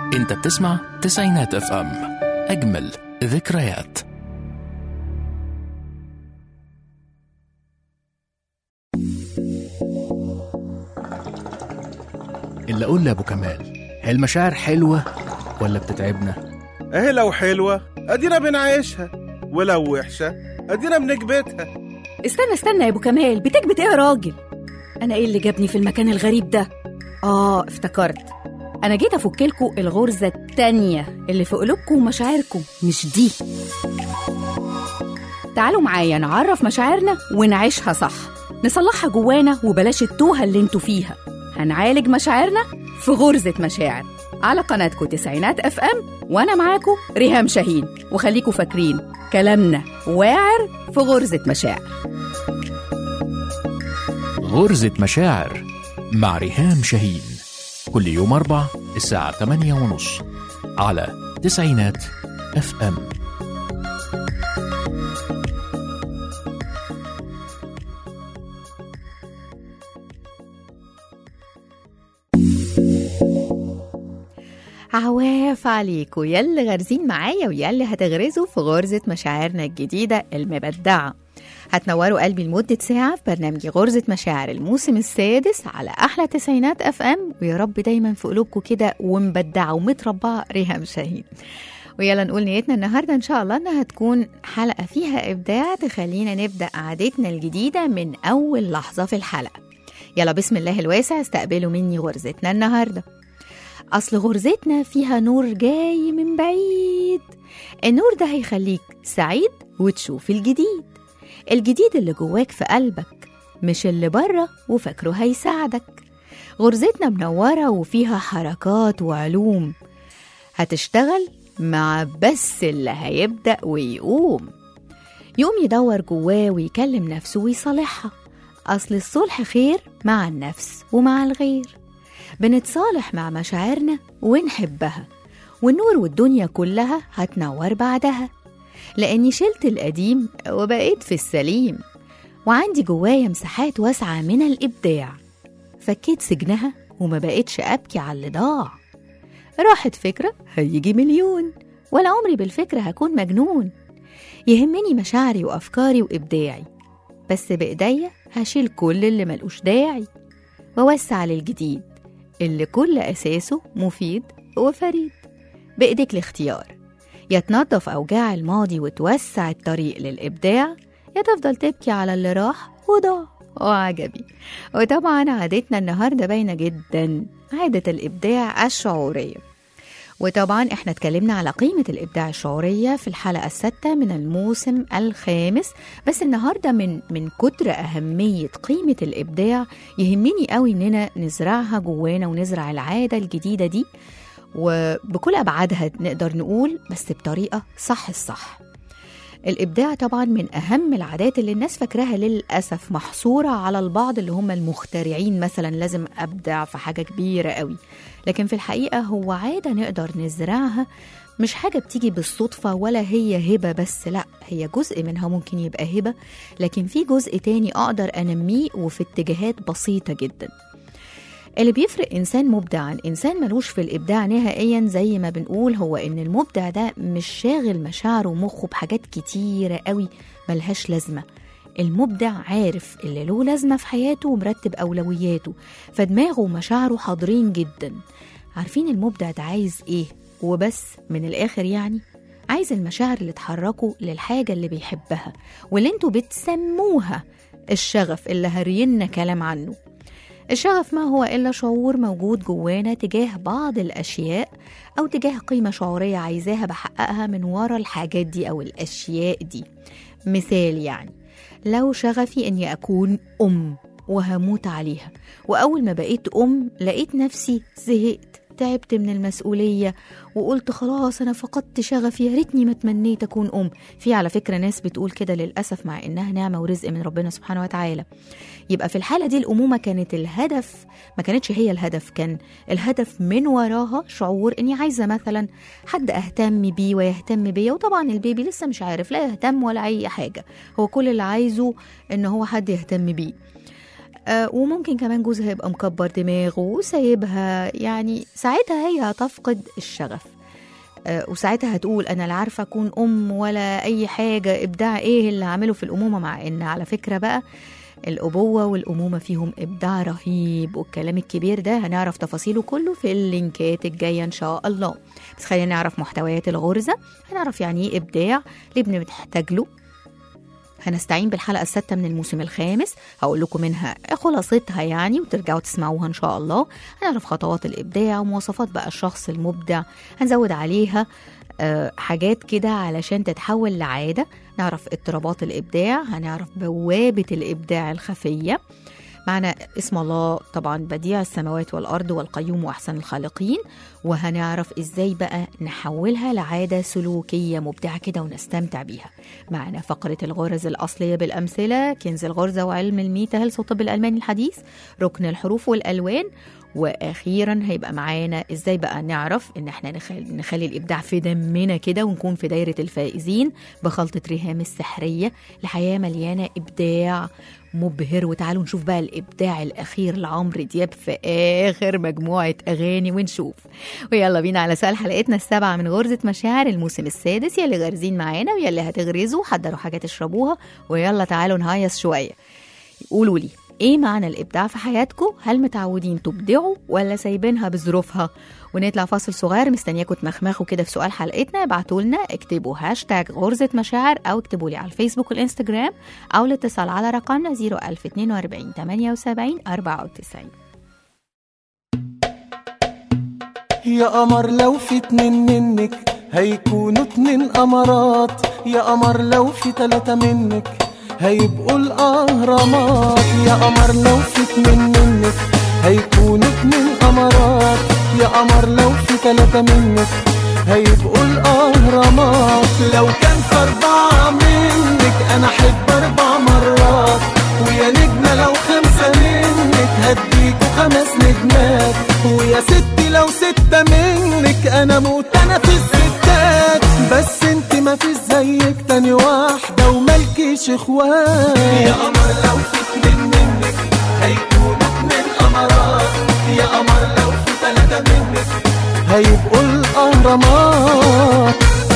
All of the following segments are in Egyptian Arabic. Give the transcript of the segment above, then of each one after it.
انت بتسمع تسعينات اف ام اجمل ذكريات اللي اقول لابو كمال هي المشاعر حلوه ولا بتتعبنا اهي لو حلوة ادينا بنعيشها ولو وحشة ادينا بنكبتها استنى استنى يا ابو كمال بتكبت ايه يا راجل انا ايه اللي جابني في المكان الغريب ده اه افتكرت انا جيت افكلكوا الغرزه التانية اللي في قلوبكم ومشاعركم مش دي تعالوا معايا نعرف مشاعرنا ونعيشها صح نصلحها جوانا وبلاش التوهه اللي انتوا فيها هنعالج مشاعرنا في غرزه مشاعر على قناتكم تسعينات اف ام وانا معاكم ريهام شاهين وخليكوا فاكرين كلامنا واعر في غرزه مشاعر غرزة مشاعر مع ريهام شاهين كل يوم أربع الساعة 8 ونص على تسعينات اف ام عواف عليكم يلي غارزين معايا ويلي هتغرزوا في غرزة مشاعرنا الجديدة المبدعة هتنوروا قلبي لمدة ساعة في برنامج غرزة مشاعر الموسم السادس على أحلى تسعينات أف أم ويا رب دايما في قلوبكم كده ومبدعة ومتربعة ريهام شاهين ويلا نقول نيتنا النهاردة إن شاء الله إنها تكون حلقة فيها إبداع تخلينا نبدأ قعدتنا الجديدة من أول لحظة في الحلقة يلا بسم الله الواسع استقبلوا مني غرزتنا النهارده أصل غرزتنا فيها نور جاي من بعيد النور ده هيخليك سعيد وتشوف الجديد الجديد اللي جواك في قلبك مش اللي بره وفاكره هيساعدك غرزتنا منورة وفيها حركات وعلوم هتشتغل مع بس اللي هيبدأ ويقوم يقوم يدور جواه ويكلم نفسه ويصالحها أصل الصلح خير مع النفس ومع الغير بنتصالح مع مشاعرنا ونحبها والنور والدنيا كلها هتنور بعدها لأني شلت القديم وبقيت في السليم وعندي جوايا مساحات واسعة من الإبداع فكيت سجنها وما بقتش أبكي على اللي ضاع راحت فكرة هيجي مليون ولا عمري بالفكرة هكون مجنون يهمني مشاعري وأفكاري وإبداعي بس بإيديا هشيل كل اللي ملوش داعي ووسع للجديد اللي كل أساسه مفيد وفريد بإيديك الاختيار يا تنظف أوجاع الماضي وتوسع الطريق للإبداع يا تفضل تبكي على اللي راح وضاع وعجبي وطبعا عادتنا النهاردة باينة جدا عادة الإبداع الشعورية وطبعا احنا اتكلمنا على قيمة الإبداع الشعورية في الحلقة السادسة من الموسم الخامس بس النهاردة من من كتر أهمية قيمة الإبداع يهمني قوي إننا نزرعها جوانا ونزرع العادة الجديدة دي وبكل أبعادها نقدر نقول بس بطريقة صح الصح الإبداع طبعا من أهم العادات اللي الناس فاكراها للأسف محصورة على البعض اللي هم المخترعين مثلا لازم أبدع في حاجة كبيرة قوي لكن في الحقيقة هو عادة نقدر نزرعها مش حاجة بتيجي بالصدفة ولا هي هبة بس لا هي جزء منها ممكن يبقى هبة لكن في جزء تاني أقدر أنميه وفي اتجاهات بسيطة جدا اللي بيفرق إنسان مبدع عن إنسان ملوش في الإبداع نهائيا زي ما بنقول هو إن المبدع ده مش شاغل مشاعره ومخه بحاجات كتيرة قوي ملهاش لازمة المبدع عارف اللي له لازمة في حياته ومرتب أولوياته فدماغه ومشاعره حاضرين جدا عارفين المبدع ده عايز إيه وبس من الآخر يعني عايز المشاعر اللي تحركه للحاجة اللي بيحبها واللي انتوا بتسموها الشغف اللي هرينا كلام عنه الشغف ما هو إلا شعور موجود جوانا تجاه بعض الأشياء أو تجاه قيمة شعورية عايزاها بحققها من ورا الحاجات دي أو الأشياء دي مثال يعني لو شغفي إني أكون أم وهموت عليها وأول ما بقيت أم لقيت نفسي زهقت تعبت من المسؤولية وقلت خلاص أنا فقدت شغفي يا ريتني ما تمنيت أكون أم في على فكرة ناس بتقول كده للأسف مع إنها نعمة ورزق من ربنا سبحانه وتعالى يبقى في الحالة دي الأمومة كانت الهدف ما كانتش هي الهدف كان الهدف من وراها شعور إني عايزة مثلا حد أهتم بيه ويهتم بيا وطبعا البيبي لسه مش عارف لا يهتم ولا أي حاجة هو كل اللي عايزه إن هو حد يهتم بيه آه، وممكن كمان جوزها يبقى مكبر دماغه وسايبها يعني ساعتها هي هتفقد الشغف آه، وساعتها هتقول انا لا عارفه اكون ام ولا اي حاجه ابداع ايه اللي هعمله في الامومه مع ان على فكره بقى الأبوة والأمومة فيهم إبداع رهيب والكلام الكبير ده هنعرف تفاصيله كله في اللينكات الجاية إن شاء الله بس خلينا نعرف محتويات الغرزة هنعرف يعني إيه إبداع ليه بنحتاج له هنستعين بالحلقة السادسة من الموسم الخامس هقول لكم منها خلاصتها يعني وترجعوا تسمعوها إن شاء الله هنعرف خطوات الإبداع ومواصفات بقى الشخص المبدع هنزود عليها آه، حاجات كده علشان تتحول لعادة نعرف اضطرابات الإبداع هنعرف بوابة الإبداع الخفية معنا اسم الله طبعا بديع السماوات والأرض والقيوم وأحسن الخالقين وهنعرف إزاي بقى نحولها لعادة سلوكية مبدعة كده ونستمتع بيها معنا فقرة الغرز الأصلية بالأمثلة كنز الغرزة وعلم الميتا هيلث وطب الألماني الحديث ركن الحروف والألوان واخيرا هيبقى معانا ازاي بقى نعرف ان احنا نخلي, نخلي الابداع في دمنا كده ونكون في دايره الفائزين بخلطه ريهام السحريه لحياه مليانه ابداع مبهر وتعالوا نشوف بقى الابداع الاخير لعمرو دياب في اخر مجموعه اغاني ونشوف ويلا بينا على سؤال حلقتنا السابعه من غرزه مشاعر الموسم السادس يلي غارزين معانا ويلي هتغرزوا حضروا حاجه تشربوها ويلا تعالوا نهيص شويه قولوا لي ايه معنى الابداع في حياتكم هل متعودين تبدعوا ولا سايبينها بظروفها ونطلع فاصل صغير مستنياكم تمخمخوا كده في سؤال حلقتنا ابعتوا لنا اكتبوا هاشتاج غرزة مشاعر او اكتبوا لي على الفيسبوك والانستجرام او الاتصال على رقمنا 01042 78 94 يا قمر لو في اتنين منك هيكونوا اتنين قمرات يا قمر لو في تلاتة منك هيبقوا الأهرامات يا قمر لو في اتنين منك هيكونوا اتنين قمرات يا قمر لو في تلاتة منك هيبقوا الأهرامات لو كان في أربعة منك أنا أحب أربع مرات ويا نجمة لو خمسة منك هديكوا خمس نجمات ويا ستي لو ستة منك أنا موت أنا في الستات بس انت ما في زيك تاني واحدة وملكيش اخوات يا قمر لو في اتنين منك هيكونوا اتنين قمرات يا قمر لو في تلاتة منك هيبقوا الأهرامات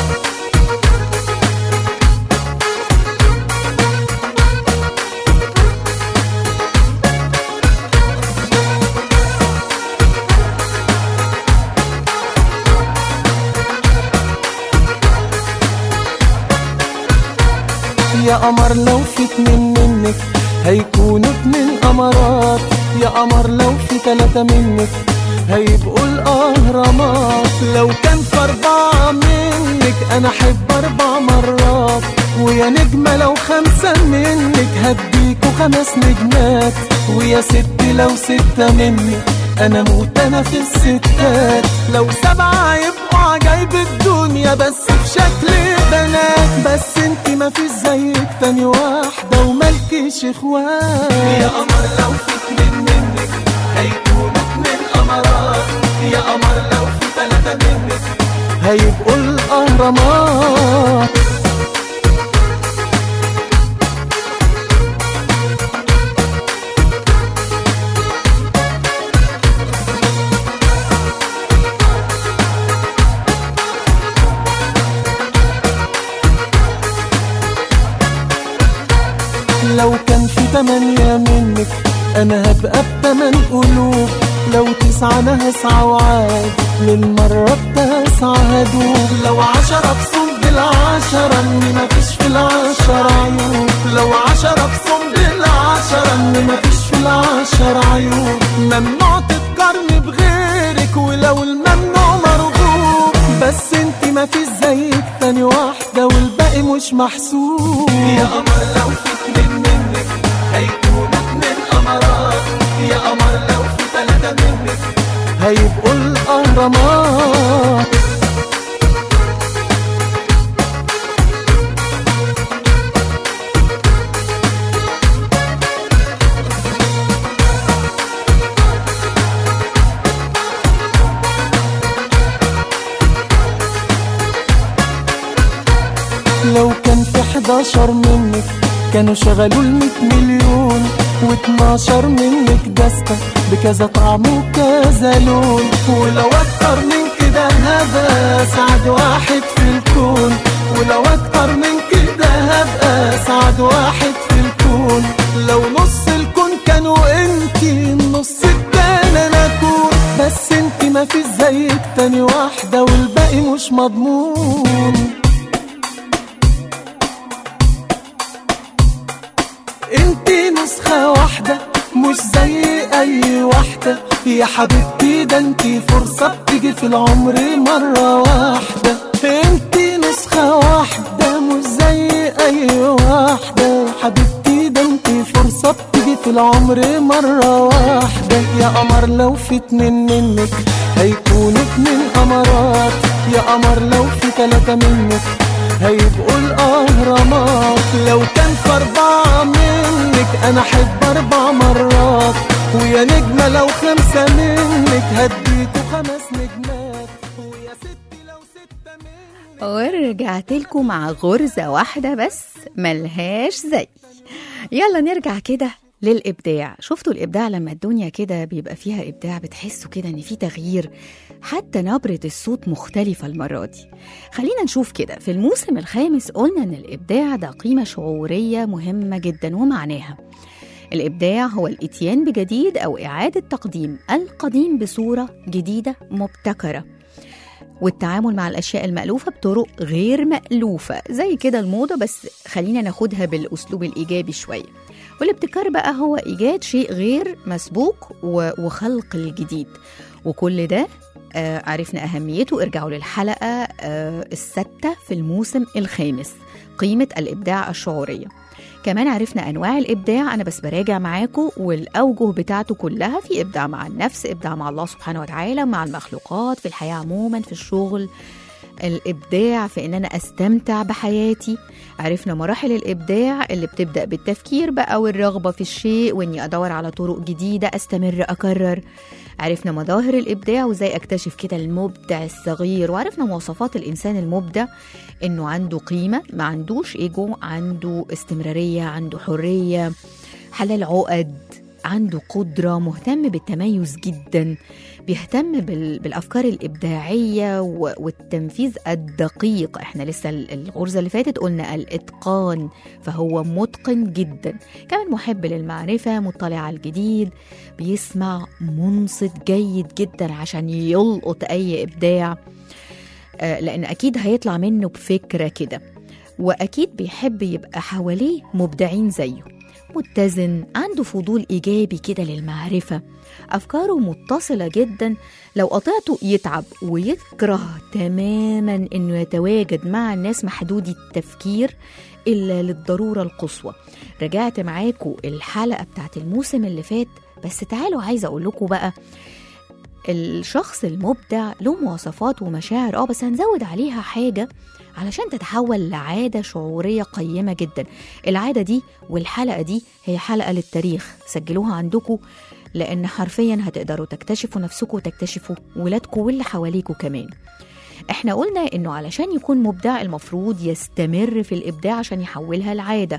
يا قمر لو في اتنين منك هيكونوا اتنين قمرات يا قمر لو في تلاتة منك هيبقوا الأهرامات لو كان في أربعة منك أنا أحب أربع مرات ويا نجمة لو خمسة منك هديكوا خمس نجمات ويا ست لو ستة منك أنا موت أنا في الستات لو سبعة يبقوا عجايب الدنيا بس في شكل بنات بس انت ما في زيك تاني واحدة وملكيش اخوات يا قمر لو في اتنين منك هيكونوا اتنين قمرات يا قمر لو في تلاتة منك هيبقوا الأهرامات لو كان في تمانية منك أنا هبقى بتمن قلوب لو تسعة أنا هسعى وعاد للمرة التاسعة هدوب لو عشرة بصم بالعشرة إني مفيش في العشرة عيوب لو عشرة بصم بالعشرة إني مفيش في العشرة عيوب ممنوع تتقارني بغيرك ولو الممنوع مرغوب بس انت مفيش زيك تاني واحدة والباقي مش محسوب يا قمر لو في اتنين منك هيكونوا اتنين قمرات يا قمر لو في تلاتة منك هيبقوا الأهرامات لو كان في 11 منك كانوا شغلوا المية مليون واتناشر منك دستة بكذا طعم وكذا لون ولو اكتر من كده هبقى سعد واحد في الكون ولو اكتر من كده هبقى سعد واحد في الكون لو نص الكون كانوا انتي النص التاني انا اكون بس انتي ما في زيك تاني واحدة والباقي مش مضمون انتي نسخة واحدة مش زي اي واحدة يا حبيبتي ده انتي فرصة بتيجي في العمر مرة واحدة انتي نسخة واحدة مش زي اي واحدة يا حبيبتي ده انتي فرصة بتيجي في العمر مرة واحدة يا قمر لو في اتنين منك هيكونوا اتنين قمرات يا قمر لو في تلاتة منك هيبقوا الأهرامات لو كان في أربعة منك أنا أحب أربع مرات ويا نجمة لو خمسة منك هديكوا خمس نجمات ويا ستي لو ستة منك ورجعت لكم مع غرزة واحدة بس ملهاش زي يلا نرجع كده للإبداع شفتوا الإبداع لما الدنيا كده بيبقى فيها إبداع بتحسوا كده إن في تغيير حتى نبرة الصوت مختلفة المرة دي خلينا نشوف كده في الموسم الخامس قلنا إن الإبداع ده قيمة شعورية مهمة جدا ومعناها الإبداع هو الإتيان بجديد أو إعادة تقديم القديم بصورة جديدة مبتكرة والتعامل مع الأشياء المألوفة بطرق غير مألوفة زي كده الموضة بس خلينا ناخدها بالأسلوب الإيجابي شوية والابتكار بقى هو إيجاد شيء غير مسبوق و- وخلق الجديد وكل ده آه عرفنا أهميته ارجعوا للحلقة آه الستة في الموسم الخامس قيمة الإبداع الشعورية كمان عرفنا أنواع الإبداع أنا بس براجع معاكم والأوجه بتاعته كلها في إبداع مع النفس إبداع مع الله سبحانه وتعالى مع المخلوقات في الحياة عموما في الشغل الإبداع في إن أنا أستمتع بحياتي عرفنا مراحل الإبداع اللي بتبدأ بالتفكير بقى والرغبة في الشيء وإني أدور على طرق جديدة أستمر أكرر عرفنا مظاهر الإبداع وإزاي أكتشف كده المبدع الصغير وعرفنا مواصفات الإنسان المبدع إنه عنده قيمة ما عندوش إيجو عنده استمرارية عنده حرية حلال عقد عنده قدرة مهتم بالتميز جدا بيهتم بال- بالأفكار الإبداعية و- والتنفيذ الدقيق احنا لسه ال- الغرزة اللي فاتت قلنا الإتقان فهو متقن جدا كمان محب للمعرفة مطلع على الجديد بيسمع منصت جيد جدا عشان يلقط أي إبداع آه، لأن أكيد هيطلع منه بفكرة كده وأكيد بيحب يبقى حواليه مبدعين زيه متزن عنده فضول إيجابي كده للمعرفة أفكاره متصلة جدا لو قطعته يتعب ويكره تماما إنه يتواجد مع الناس محدودي التفكير إلا للضرورة القصوى رجعت معاكم الحلقة بتاعت الموسم اللي فات بس تعالوا عايزة أقول لكم بقى الشخص المبدع له مواصفات ومشاعر اه بس هنزود عليها حاجة علشان تتحول لعادة شعورية قيمة جدا العادة دي والحلقة دي هي حلقة للتاريخ سجلوها عندكم لأن حرفيا هتقدروا تكتشفوا نفسكم وتكتشفوا ولادكم واللي حواليكوا كمان احنا قلنا انه علشان يكون مبدع المفروض يستمر في الابداع عشان يحولها لعاده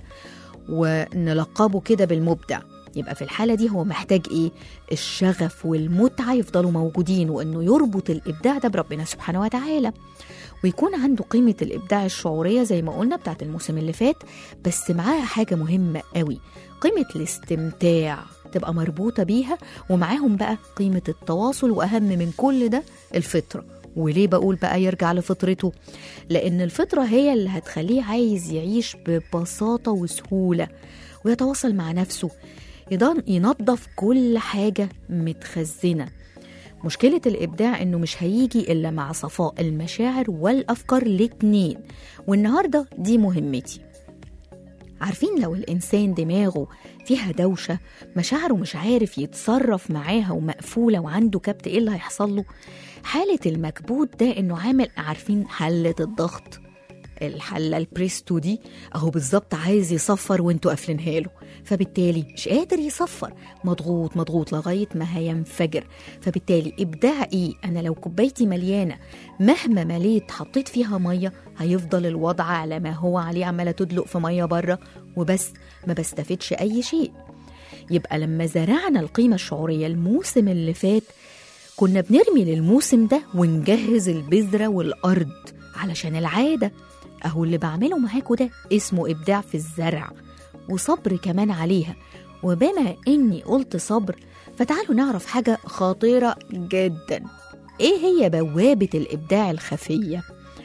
ونلقبه كده بالمبدع يبقى في الحالة دي هو محتاج إيه؟ الشغف والمتعة يفضلوا موجودين وإنه يربط الإبداع ده بربنا سبحانه وتعالى ويكون عنده قيمة الإبداع الشعورية زي ما قلنا بتاعت الموسم اللي فات بس معاها حاجة مهمة قوي قيمة الاستمتاع تبقى مربوطة بيها ومعاهم بقى قيمة التواصل وأهم من كل ده الفطرة وليه بقول بقى يرجع لفطرته لأن الفطرة هي اللي هتخليه عايز يعيش ببساطة وسهولة ويتواصل مع نفسه يضن- ينظف كل حاجة متخزنة مشكلة الإبداع إنه مش هيجي إلا مع صفاء المشاعر والأفكار الاتنين والنهاردة دي مهمتي عارفين لو الإنسان دماغه فيها دوشة مشاعره مش عارف يتصرف معاها ومقفولة وعنده كبت إيه اللي هيحصل له حالة المكبوت ده إنه عامل عارفين حلة الضغط الحلة البريستو دي أهو بالظبط عايز يصفر وانتوا قافلينها له فبالتالي مش قادر يصفر مضغوط مضغوط لغاية ما هينفجر فبالتالي إبداع إيه أنا لو كوبايتي مليانة مهما مليت حطيت فيها مية هيفضل الوضع على ما هو عليه عمالة تدلق في مية بره وبس ما بستفدش أي شيء يبقى لما زرعنا القيمة الشعورية الموسم اللي فات كنا بنرمي للموسم ده ونجهز البذرة والأرض علشان العادة أهو اللي بعمله معاكوا ده اسمه إبداع في الزرع وصبر كمان عليها وبما إني قلت صبر فتعالوا نعرف حاجة خطيرة جدا إيه هي بوابة الإبداع الخفية؟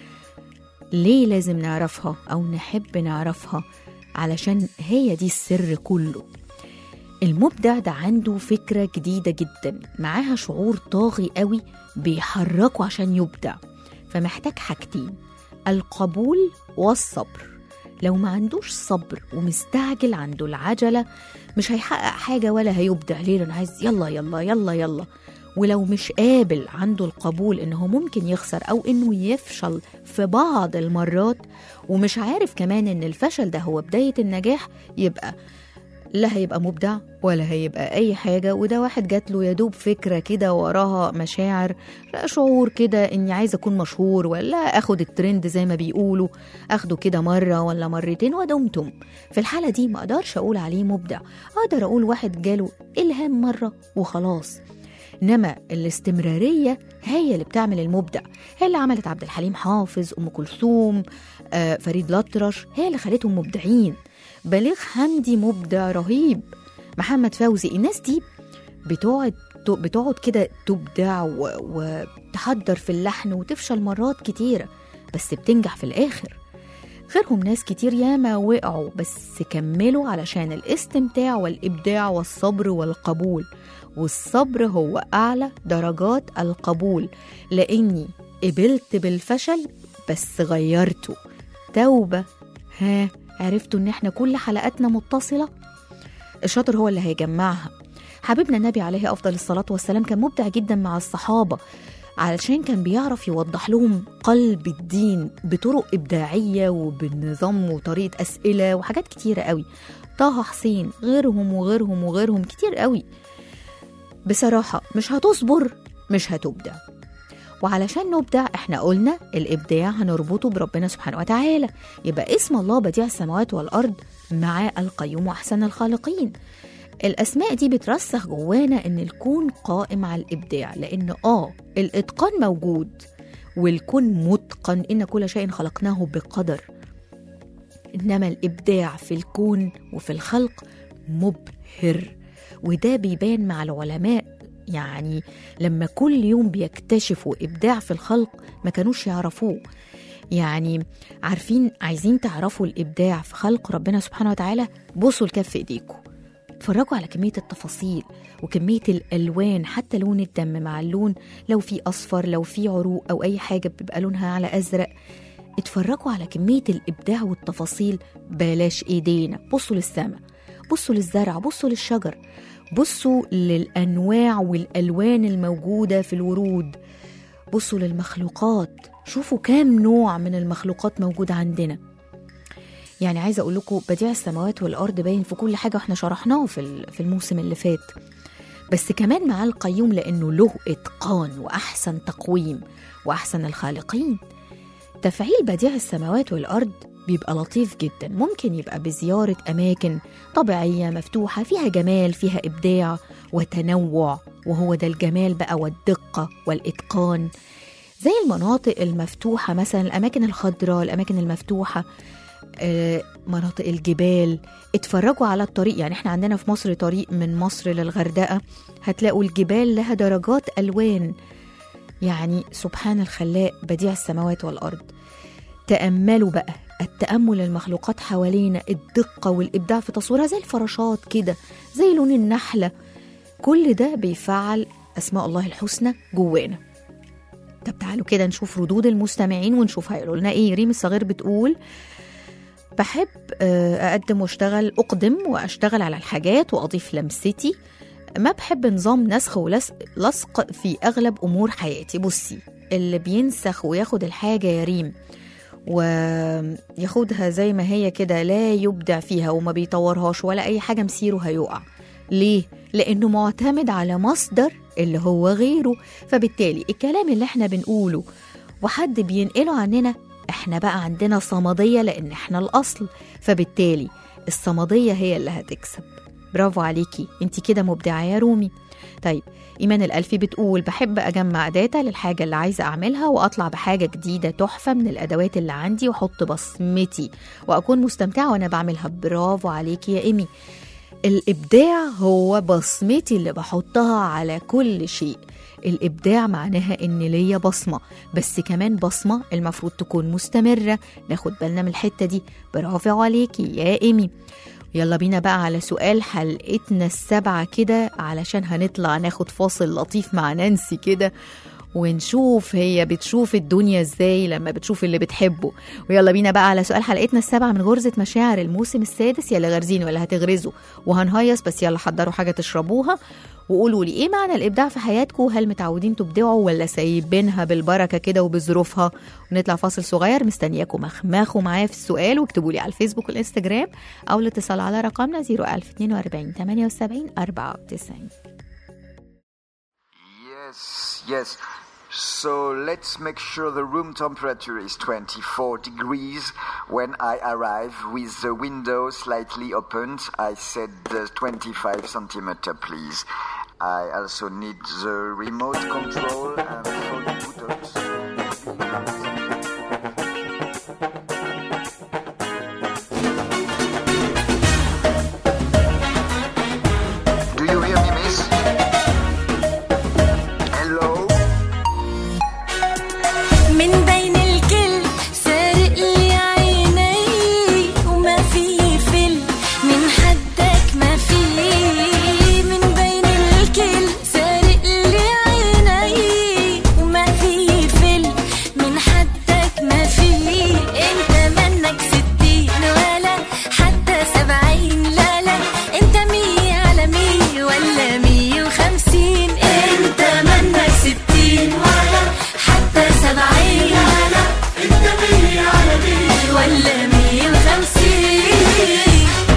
ليه لازم نعرفها أو نحب نعرفها؟ علشان هي دي السر كله المبدع ده عنده فكرة جديدة جدا معاها شعور طاغي قوي بيحركه عشان يبدع فمحتاج حاجتين القبول والصبر لو ما عندوش صبر ومستعجل عنده العجلة مش هيحقق حاجة ولا هيبدع ليه أنا عايز يلا يلا يلا يلا ولو مش قابل عنده القبول إنه ممكن يخسر أو إنه يفشل في بعض المرات ومش عارف كمان إن الفشل ده هو بداية النجاح يبقى لا هيبقى مبدع ولا هيبقى أي حاجة وده واحد جات له يدوب فكرة كده وراها مشاعر لا شعور كده إني عايزة أكون مشهور ولا أخد الترند زي ما بيقولوا أخده كده مرة ولا مرتين ودمتم في الحالة دي ما أقدرش أقول عليه مبدع أقدر أقول واحد جاله إلهام مرة وخلاص إنما الاستمرارية هي اللي بتعمل المبدع هي اللي عملت عبد الحليم حافظ أم كلثوم آه، فريد الأطرش هي اللي خلتهم مبدعين بليغ حمدي مبدع رهيب محمد فوزي الناس دي بتقعد بتقعد كده تبدع و- وتحضر في اللحن وتفشل مرات كتيرة بس بتنجح في الآخر غيرهم ناس كتير ياما وقعوا بس كملوا علشان الاستمتاع والإبداع والصبر والقبول والصبر هو أعلى درجات القبول لأني قبلت بالفشل بس غيرته توبة ها عرفتوا إن إحنا كل حلقاتنا متصلة الشاطر هو اللي هيجمعها حبيبنا النبي عليه أفضل الصلاة والسلام كان مبدع جدا مع الصحابة علشان كان بيعرف يوضح لهم قلب الدين بطرق إبداعية وبالنظام وطريقة أسئلة وحاجات كتيرة قوي طه حسين غيرهم وغيرهم وغيرهم كتير قوي بصراحة مش هتصبر مش هتبدع وعلشان نبدع احنا قلنا الابداع هنربطه بربنا سبحانه وتعالى يبقى اسم الله بديع السماوات والارض مع القيوم واحسن الخالقين الاسماء دي بترسخ جوانا ان الكون قائم على الابداع لان اه الاتقان موجود والكون متقن ان كل شيء خلقناه بقدر انما الابداع في الكون وفي الخلق مبهر وده بيبان مع العلماء يعني لما كل يوم بيكتشفوا ابداع في الخلق ما كانوش يعرفوه يعني عارفين عايزين تعرفوا الابداع في خلق ربنا سبحانه وتعالى بصوا لكف ايديكم اتفرجوا على كميه التفاصيل وكميه الالوان حتى لون الدم مع اللون لو في اصفر لو في عروق او اي حاجه بيبقى لونها على ازرق اتفرجوا على كميه الابداع والتفاصيل بلاش ايدينا بصوا للسماء بصوا للزرع بصوا للشجر بصوا للانواع والالوان الموجوده في الورود بصوا للمخلوقات شوفوا كام نوع من المخلوقات موجود عندنا يعني عايزه اقول لكم بديع السماوات والارض باين في كل حاجه واحنا شرحناه في ال- في الموسم اللي فات بس كمان مع القيوم لانه له اتقان واحسن تقويم واحسن الخالقين تفعيل بديع السماوات والارض بيبقى لطيف جدا ممكن يبقى بزياره اماكن طبيعيه مفتوحه فيها جمال فيها ابداع وتنوع وهو ده الجمال بقى والدقه والاتقان زي المناطق المفتوحه مثلا الاماكن الخضراء الاماكن المفتوحه آه، مناطق الجبال اتفرجوا على الطريق يعني احنا عندنا في مصر طريق من مصر للغردقه هتلاقوا الجبال لها درجات الوان يعني سبحان الخلاق بديع السماوات والارض تاملوا بقى التامل المخلوقات حوالينا الدقه والابداع في تصويرها زي الفراشات كده زي لون النحله كل ده بيفعل اسماء الله الحسنى جوانا طب تعالوا كده نشوف ردود المستمعين ونشوف هيقولوا لنا ايه ريم الصغير بتقول بحب آه، اقدم واشتغل اقدم واشتغل على الحاجات واضيف لمستي ما بحب نظام نسخ ولصق في اغلب امور حياتي بصي اللي بينسخ وياخد الحاجه يا ريم وياخدها زي ما هي كده لا يبدع فيها وما بيطورهاش ولا اي حاجه مسيره هيقع ليه لانه معتمد على مصدر اللي هو غيره فبالتالي الكلام اللي احنا بنقوله وحد بينقله عننا احنا بقى عندنا صمديه لان احنا الاصل فبالتالي الصمديه هي اللي هتكسب برافو عليكي انت كده مبدعة يا رومي طيب إيمان الألفي بتقول بحب أجمع داتا للحاجة اللي عايزة أعملها وأطلع بحاجة جديدة تحفة من الأدوات اللي عندي وأحط بصمتي وأكون مستمتعة وأنا بعملها برافو عليكي يا إيمي الإبداع هو بصمتي اللي بحطها على كل شيء الإبداع معناها إن ليا بصمة بس كمان بصمة المفروض تكون مستمرة ناخد بالنا من الحتة دي برافو عليكي يا إيمي يلا بينا بقى على سؤال حلقتنا السابعة كده علشان هنطلع ناخد فاصل لطيف مع نانسي كده ونشوف هي بتشوف الدنيا ازاي لما بتشوف اللي بتحبه ويلا بينا بقى على سؤال حلقتنا السابعة من غرزة مشاعر الموسم السادس يلا غارزين ولا هتغرزوا وهنهيص بس يلا حضروا حاجة تشربوها وقولوا لي ايه معنى الابداع في حياتكم هل متعودين تبدعوا ولا سايبينها بالبركه كده وبظروفها ونطلع فاصل صغير مستنياكم مخمخوا معايا في السؤال واكتبوا لي على الفيسبوك والانستجرام او الاتصال على رقمنا 01042 78 94 Yes, yes. So let's make sure the room temperature is 24 degrees. When I arrive with the window slightly opened, I said uh, 25 centimeter, please. I also need the remote control and phone buttons. Do you hear me, miss? Hello? من بين الكل سارق لي عيني وما في فل من حدك ما في من بين الكل سارق لي عيني وما في فل من حدك ما في انت منك ستين ولا حتى سبعين لا لا انت مية على مية ولا مية وخمسين انت منك ستين ولا حتى سبعين ولا انت مية على مية ولا مية وخمسين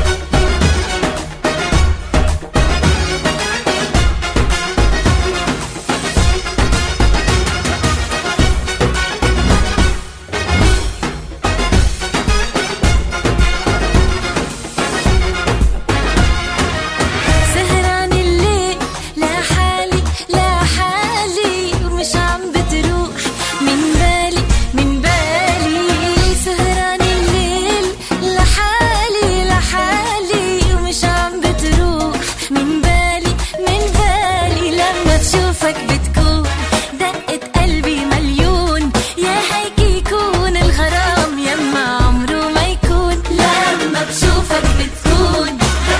سهران الليل لا حالي لا حالي ومش عم بتروح من بالي من بالي سهران الليل لحالي لحالي ومش عم بتروح من بالي من بالي لما بشوفك بتكون دقة قلبي مليون يا هيك يكون الغرام يما عمره ما يكون لما بشوفك بتكون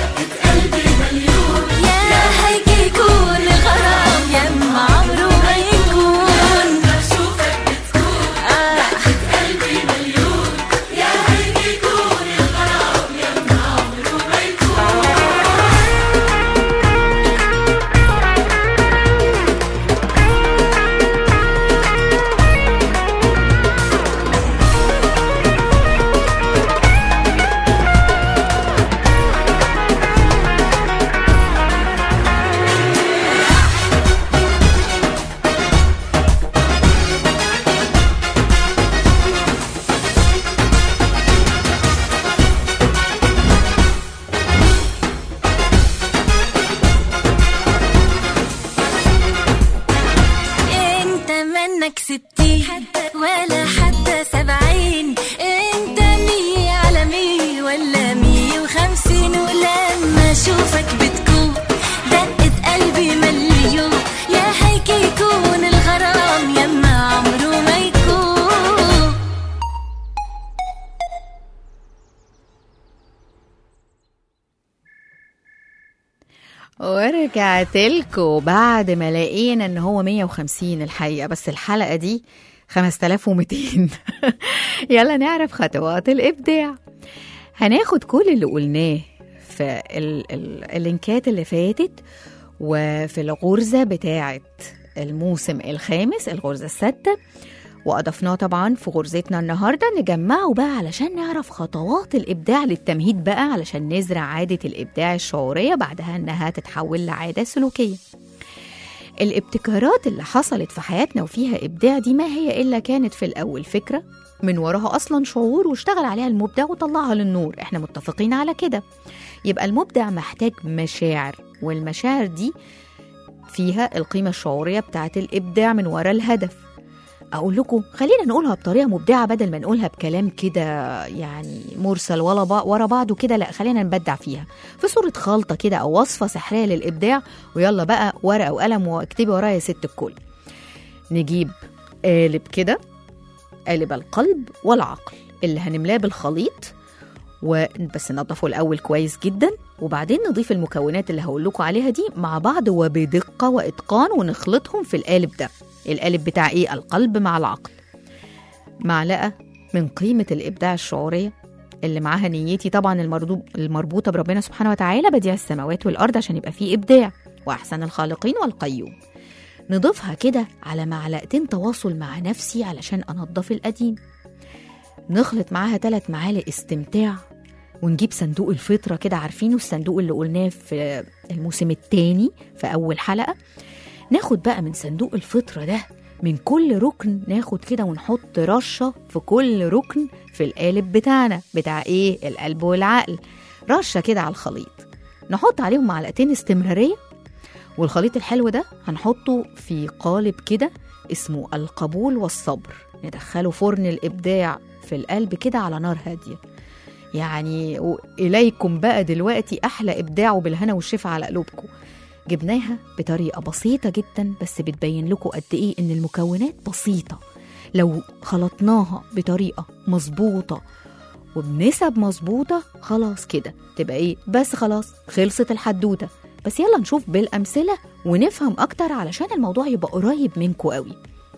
يا هيك يكون الغرام يما عمره ما يكون بشوفك بتكون آه. قلبي مليون يا هيك يكون الغرام يما عمره ما يكون انت منك ستين ولا حتى سبعين انت مية على مية ولا مية وخمسين ولما اشوفك بتكون دقة قلبي مليون يا هيك يكون الغرام يما عمره ما يكون ورجعت لكم بعد ما لقينا ان هو 150 الحقيقه بس الحلقه دي 5200 يلا نعرف خطوات الابداع هناخد كل اللي قلناه في ال- ال- اللينكات اللي فاتت وفي الغرزه بتاعه الموسم الخامس الغرزه السادسه وأضفناه طبعا في غرزتنا النهارده نجمعه بقى علشان نعرف خطوات الإبداع للتمهيد بقى علشان نزرع عادة الإبداع الشعورية بعدها إنها تتحول لعادة سلوكية. الابتكارات اللي حصلت في حياتنا وفيها إبداع دي ما هي إلا كانت في الأول فكرة من وراها أصلا شعور واشتغل عليها المبدع وطلعها للنور احنا متفقين على كده يبقى المبدع محتاج مشاعر والمشاعر دي فيها القيمة الشعورية بتاعت الإبداع من وراء الهدف أقول لكم خلينا نقولها بطريقة مبدعة بدل ما نقولها بكلام كده يعني مرسل ولا بع- ورا بعضه كده لا خلينا نبدع فيها في صورة خلطة كده أو وصفة سحرية للإبداع ويلا بقى ورقة وقلم واكتبي ورايا يا ست الكل نجيب قالب كده قالب القلب والعقل اللي هنملاه بالخليط وبس ننضفه الأول كويس جدا وبعدين نضيف المكونات اللي هقول لكم عليها دي مع بعض وبدقة وإتقان ونخلطهم في القالب ده القالب بتاع إيه؟ القلب مع العقل معلقة من قيمة الإبداع الشعورية اللي معاها نيتي طبعا المردو- المربوطة بربنا سبحانه وتعالى بديع السماوات والأرض عشان يبقى فيه إبداع وأحسن الخالقين والقيوم نضيفها كده على معلقتين تواصل مع نفسي علشان أنضف القديم نخلط معاها ثلاث معالق استمتاع ونجيب صندوق الفطرة كده عارفينه الصندوق اللي قلناه في الموسم الثاني في أول حلقة ناخد بقى من صندوق الفطرة ده من كل ركن ناخد كده ونحط رشة في كل ركن في القالب بتاعنا بتاع ايه القلب والعقل رشة كده على الخليط نحط عليهم معلقتين استمرارية والخليط الحلو ده هنحطه في قالب كده اسمه القبول والصبر ندخله فرن الإبداع في القلب كده على نار هادية يعني و- إليكم بقى دلوقتي أحلى إبداع وبالهنا والشفا على قلوبكم جبناها بطريقة بسيطة جدا بس بتبين لكم قد إيه إن المكونات بسيطة لو خلطناها بطريقة مظبوطة وبنسب مظبوطة خلاص كده تبقى إيه بس خلاص خلصت الحدوتة بس يلا نشوف بالأمثلة ونفهم أكتر علشان الموضوع يبقى قريب منكم قوي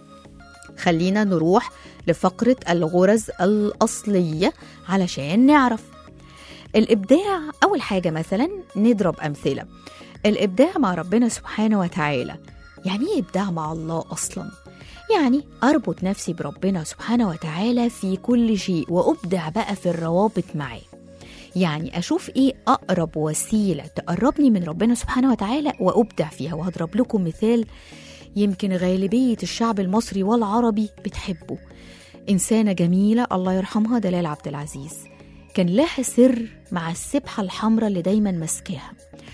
خلينا نروح لفقرة الغرز الأصلية علشان نعرف الإبداع أول حاجة مثلا نضرب أمثلة الإبداع مع ربنا سبحانه وتعالى يعني إيه إبداع مع الله أصلا؟ يعني أربط نفسي بربنا سبحانه وتعالى في كل شيء وأبدع بقى في الروابط معاه يعني أشوف إيه أقرب وسيلة تقربني من ربنا سبحانه وتعالى وأبدع فيها وهضرب لكم مثال يمكن غالبية الشعب المصري والعربي بتحبه إنسانة جميلة الله يرحمها دلال عبد العزيز كان لها سر مع السبحة الحمراء اللي دايما ماسكاها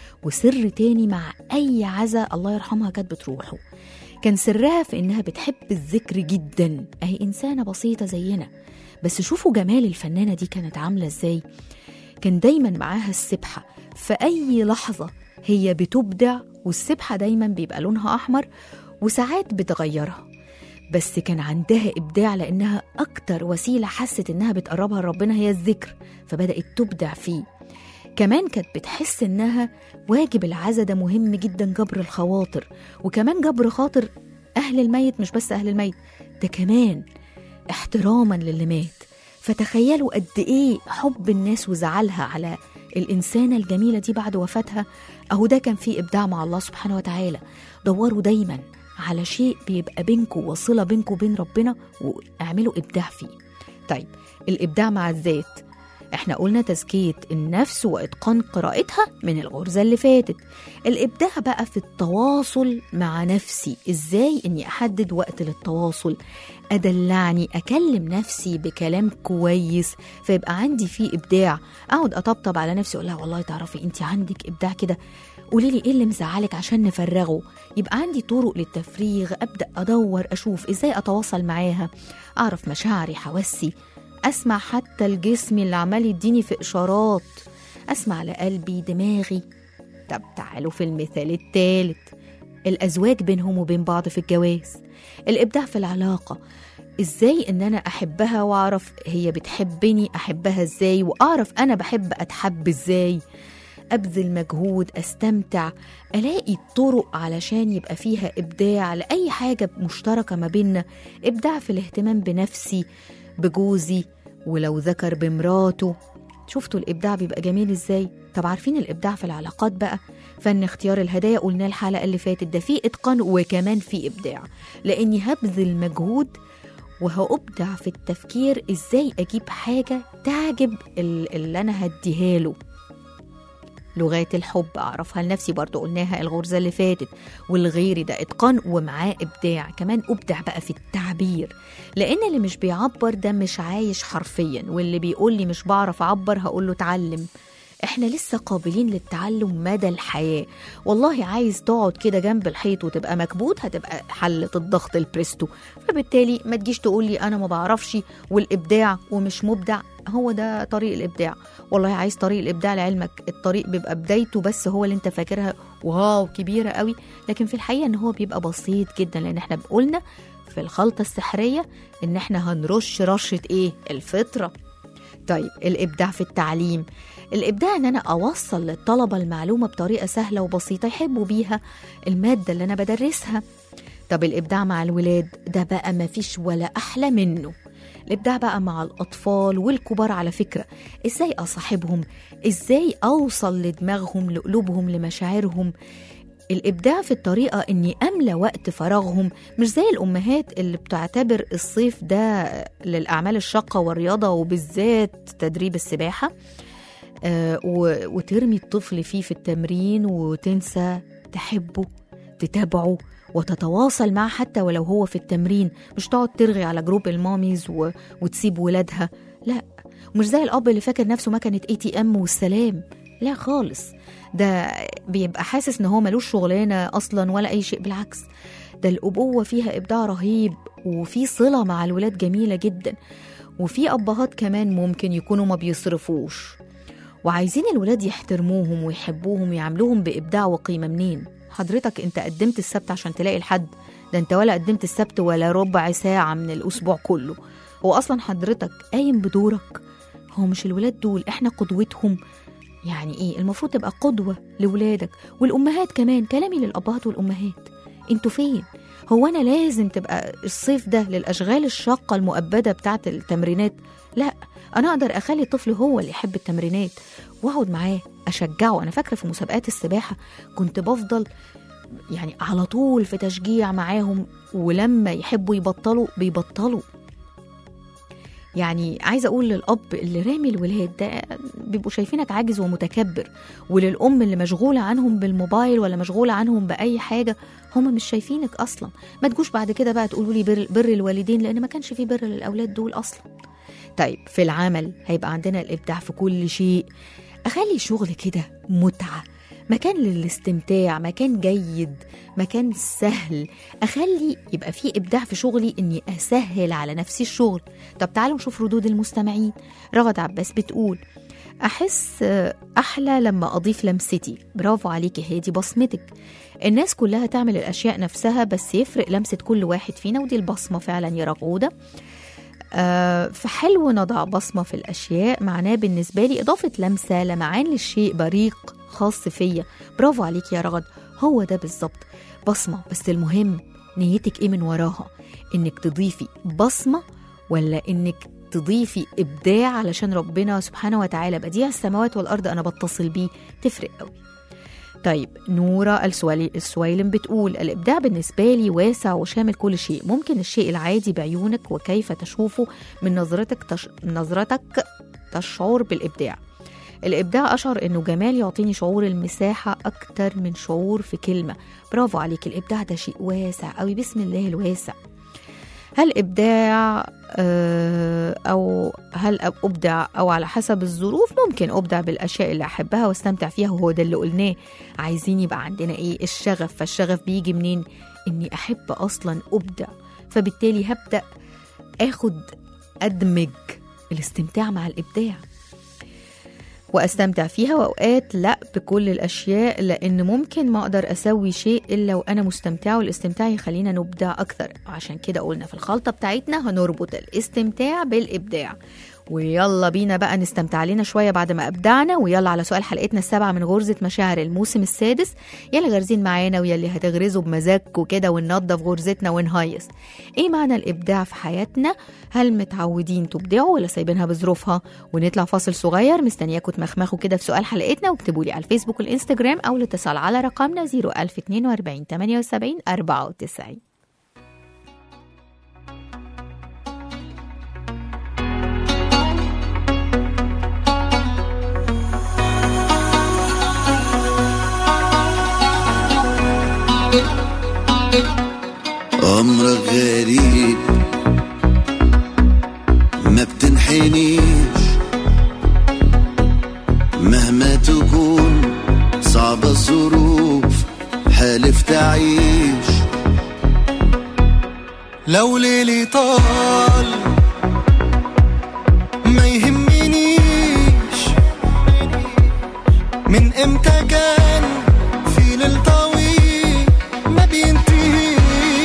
وسر تاني مع أي عزا الله يرحمها كانت بتروحه كان سرها في إنها بتحب الذكر جدا أهي إنسانة بسيطة زينا بس شوفوا جمال الفنانة دي كانت عاملة إزاي كان دايما معاها السبحة في أي لحظة هي بتبدع والسبحة دايما بيبقى لونها أحمر وساعات بتغيرها بس كان عندها إبداع لأنها أكتر وسيلة حست إنها بتقربها لربنا هي الذكر فبدأت تبدع فيه كمان كانت بتحس إنها واجب العزا ده مهم جدا جبر الخواطر وكمان جبر خاطر أهل الميت مش بس أهل الميت ده كمان احتراما للي مات فتخيلوا قد إيه حب الناس وزعلها على الإنسانة الجميلة دي بعد وفاتها أهو ده كان فيه إبداع مع الله سبحانه وتعالى دوروا دايما على شيء بيبقى بينكم وصلة بينكم وبين ربنا واعملوا إبداع فيه طيب الإبداع مع الذات احنا قلنا تزكية النفس وإتقان قراءتها من الغرزة اللي فاتت الإبداع بقى في التواصل مع نفسي إزاي إني أحدد وقت للتواصل أدلعني أكلم نفسي بكلام كويس فيبقى عندي فيه إبداع أقعد أطبطب على نفسي أقول لها والله تعرفي أنت عندك إبداع كده قولي لي إيه اللي مزعلك عشان نفرغه يبقى عندي طرق للتفريغ أبدأ أدور أشوف إزاي أتواصل معاها أعرف مشاعري حواسي أسمع حتى الجسم اللي عمال يديني في إشارات أسمع لقلبي دماغي طب تعالوا في المثال الثالث الأزواج بينهم وبين بعض في الجواز الإبداع في العلاقة إزاي إن أنا أحبها وأعرف هي بتحبني أحبها إزاي وأعرف أنا بحب أتحب إزاي أبذل مجهود أستمتع ألاقي طرق علشان يبقى فيها إبداع لأي حاجة مشتركة ما بيننا إبداع في الاهتمام بنفسي بجوزي ولو ذكر بمراته شفتوا الإبداع بيبقى جميل إزاي طب عارفين الإبداع في العلاقات بقى فن اختيار الهدايا قلنا الحلقة اللي فاتت ده فيه إتقان وكمان فيه إبداع لأني هبذل مجهود وهأبدع في التفكير إزاي أجيب حاجة تعجب ال- اللي أنا هديها له لغات الحب أعرفها لنفسي برضو قلناها الغرزة اللي فاتت والغيري ده إتقان ومعاه إبداع كمان أبدع بقى في التعبير لأن اللي مش بيعبر ده مش عايش حرفيا واللي بيقول لي مش بعرف أعبر هقول له اتعلم احنا لسه قابلين للتعلم مدى الحياة والله عايز تقعد كده جنب الحيط وتبقى مكبوت هتبقى حلة الضغط البريستو فبالتالي ما تجيش تقول لي انا ما بعرفش والابداع ومش مبدع هو ده طريق الابداع والله عايز طريق الابداع لعلمك الطريق بيبقى بدايته بس هو اللي انت فاكرها واو كبيره قوي لكن في الحقيقه ان هو بيبقى بسيط جدا لان احنا قلنا في الخلطه السحريه ان احنا هنرش رشه ايه الفطره طيب الابداع في التعليم الابداع ان انا اوصل للطلبه المعلومه بطريقه سهله وبسيطه يحبوا بيها الماده اللي انا بدرسها طب الابداع مع الولاد ده بقى مفيش ولا احلى منه الابداع بقى مع الاطفال والكبار على فكره ازاي اصاحبهم ازاي اوصل لدماغهم لقلوبهم لمشاعرهم الابداع في الطريقه اني املى وقت فراغهم مش زي الامهات اللي بتعتبر الصيف ده للاعمال الشاقه والرياضه وبالذات تدريب السباحه آه و- وترمي الطفل فيه في التمرين وتنسى تحبه تتابعه وتتواصل معه حتى ولو هو في التمرين مش تقعد ترغي على جروب الماميز و... وتسيب ولادها لا مش زي الاب اللي فاكر نفسه مكنه اي تي ام والسلام لا خالص ده بيبقى حاسس ان هو ملوش شغلانه اصلا ولا اي شيء بالعكس ده الابوه فيها ابداع رهيب وفي صله مع الولاد جميله جدا وفي ابهات كمان ممكن يكونوا ما بيصرفوش وعايزين الولاد يحترموهم ويحبوهم ويعاملوهم بابداع وقيمه منين حضرتك انت قدمت السبت عشان تلاقي الحد ده انت ولا قدمت السبت ولا ربع ساعه من الاسبوع كله هو اصلا حضرتك قايم بدورك هو مش الولاد دول احنا قدوتهم يعني ايه المفروض تبقى قدوه لولادك والامهات كمان كلامي للابهات والامهات انتوا فين هو انا لازم تبقى الصيف ده للاشغال الشاقه المؤبده بتاعه التمرينات لا انا اقدر اخلي الطفل هو اللي يحب التمرينات واقعد معاه اشجعه انا فاكره في مسابقات السباحه كنت بفضل يعني على طول في تشجيع معاهم ولما يحبوا يبطلوا بيبطلوا يعني عايزه اقول للاب اللي رامي الولاد ده بيبقوا شايفينك عاجز ومتكبر وللام اللي مشغوله عنهم بالموبايل ولا مشغوله عنهم باي حاجه هم مش شايفينك اصلا ما تجوش بعد كده بقى تقولوا لي بر, بر الوالدين لان ما كانش في بر للاولاد دول اصلا طيب في العمل هيبقى عندنا الابداع في كل شيء اخلي شغل كده متعه مكان للاستمتاع مكان جيد مكان سهل اخلي يبقى فيه ابداع في شغلي اني اسهل على نفسي الشغل طب تعالوا نشوف ردود المستمعين رغد عباس بتقول احس آه، احلى لما اضيف لمستي برافو عليكي هي دي بصمتك الناس كلها تعمل الاشياء نفسها بس يفرق لمسه كل واحد فينا ودي البصمه فعلا يا رغوده آه، فحلو نضع بصمة في الأشياء معناه بالنسبة لي إضافة لمسة لمعان للشيء بريق خاص فيا برافو عليك يا رغد هو ده بالظبط بصمة بس المهم نيتك إيه من وراها إنك تضيفي بصمة ولا إنك تضيفي إبداع علشان ربنا سبحانه وتعالى بديع السماوات والأرض أنا بتصل بيه تفرق قوي طيب نورة السوالي السويلم بتقول الإبداع بالنسبة لي واسع وشامل كل شيء ممكن الشيء العادي بعيونك وكيف تشوفه من نظرتك تش... من نظرتك تشعر بالإبداع الإبداع أشعر إنه جمال يعطيني شعور المساحة أكتر من شعور في كلمة برافو عليك الإبداع ده شيء واسع أوي بسم الله الواسع هل إبداع آه، أو هل أبدع أو على حسب الظروف ممكن أبدع بالأشياء اللي أحبها واستمتع فيها وهو ده اللي قلناه عايزين يبقى عندنا إيه الشغف فالشغف بيجي منين إني أحب أصلا أبدع فبالتالي هبدأ آخد أدمج الاستمتاع مع الإبداع واستمتع فيها واوقات لا بكل الاشياء لان ممكن ما اقدر اسوي شيء الا وانا مستمتعه والاستمتاع يخلينا نبدع اكثر عشان كده قلنا في الخلطه بتاعتنا هنربط الاستمتاع بالابداع ويلا بينا بقى نستمتع لنا شويه بعد ما ابدعنا ويلا على سؤال حلقتنا السابعه من غرزه مشاعر الموسم السادس يلا غارزين معانا ويلي هتغرزوا بمزاجكم كده وننضف غرزتنا ونهيص ايه معنى الابداع في حياتنا هل متعودين تبدعوا ولا سايبينها بظروفها ونطلع فاصل صغير مستنياكم تمخمخوا كده في سؤال حلقتنا واكتبوا لي على الفيسبوك والانستجرام او الاتصال على رقمنا 01042 78 94 أمرك غريب ما بتنحنيش مهما تكون صعبة الظروف حالف تعيش لو ليلي طال ما يهمنيش من امتى كان في ليل طويل ما بينتهيش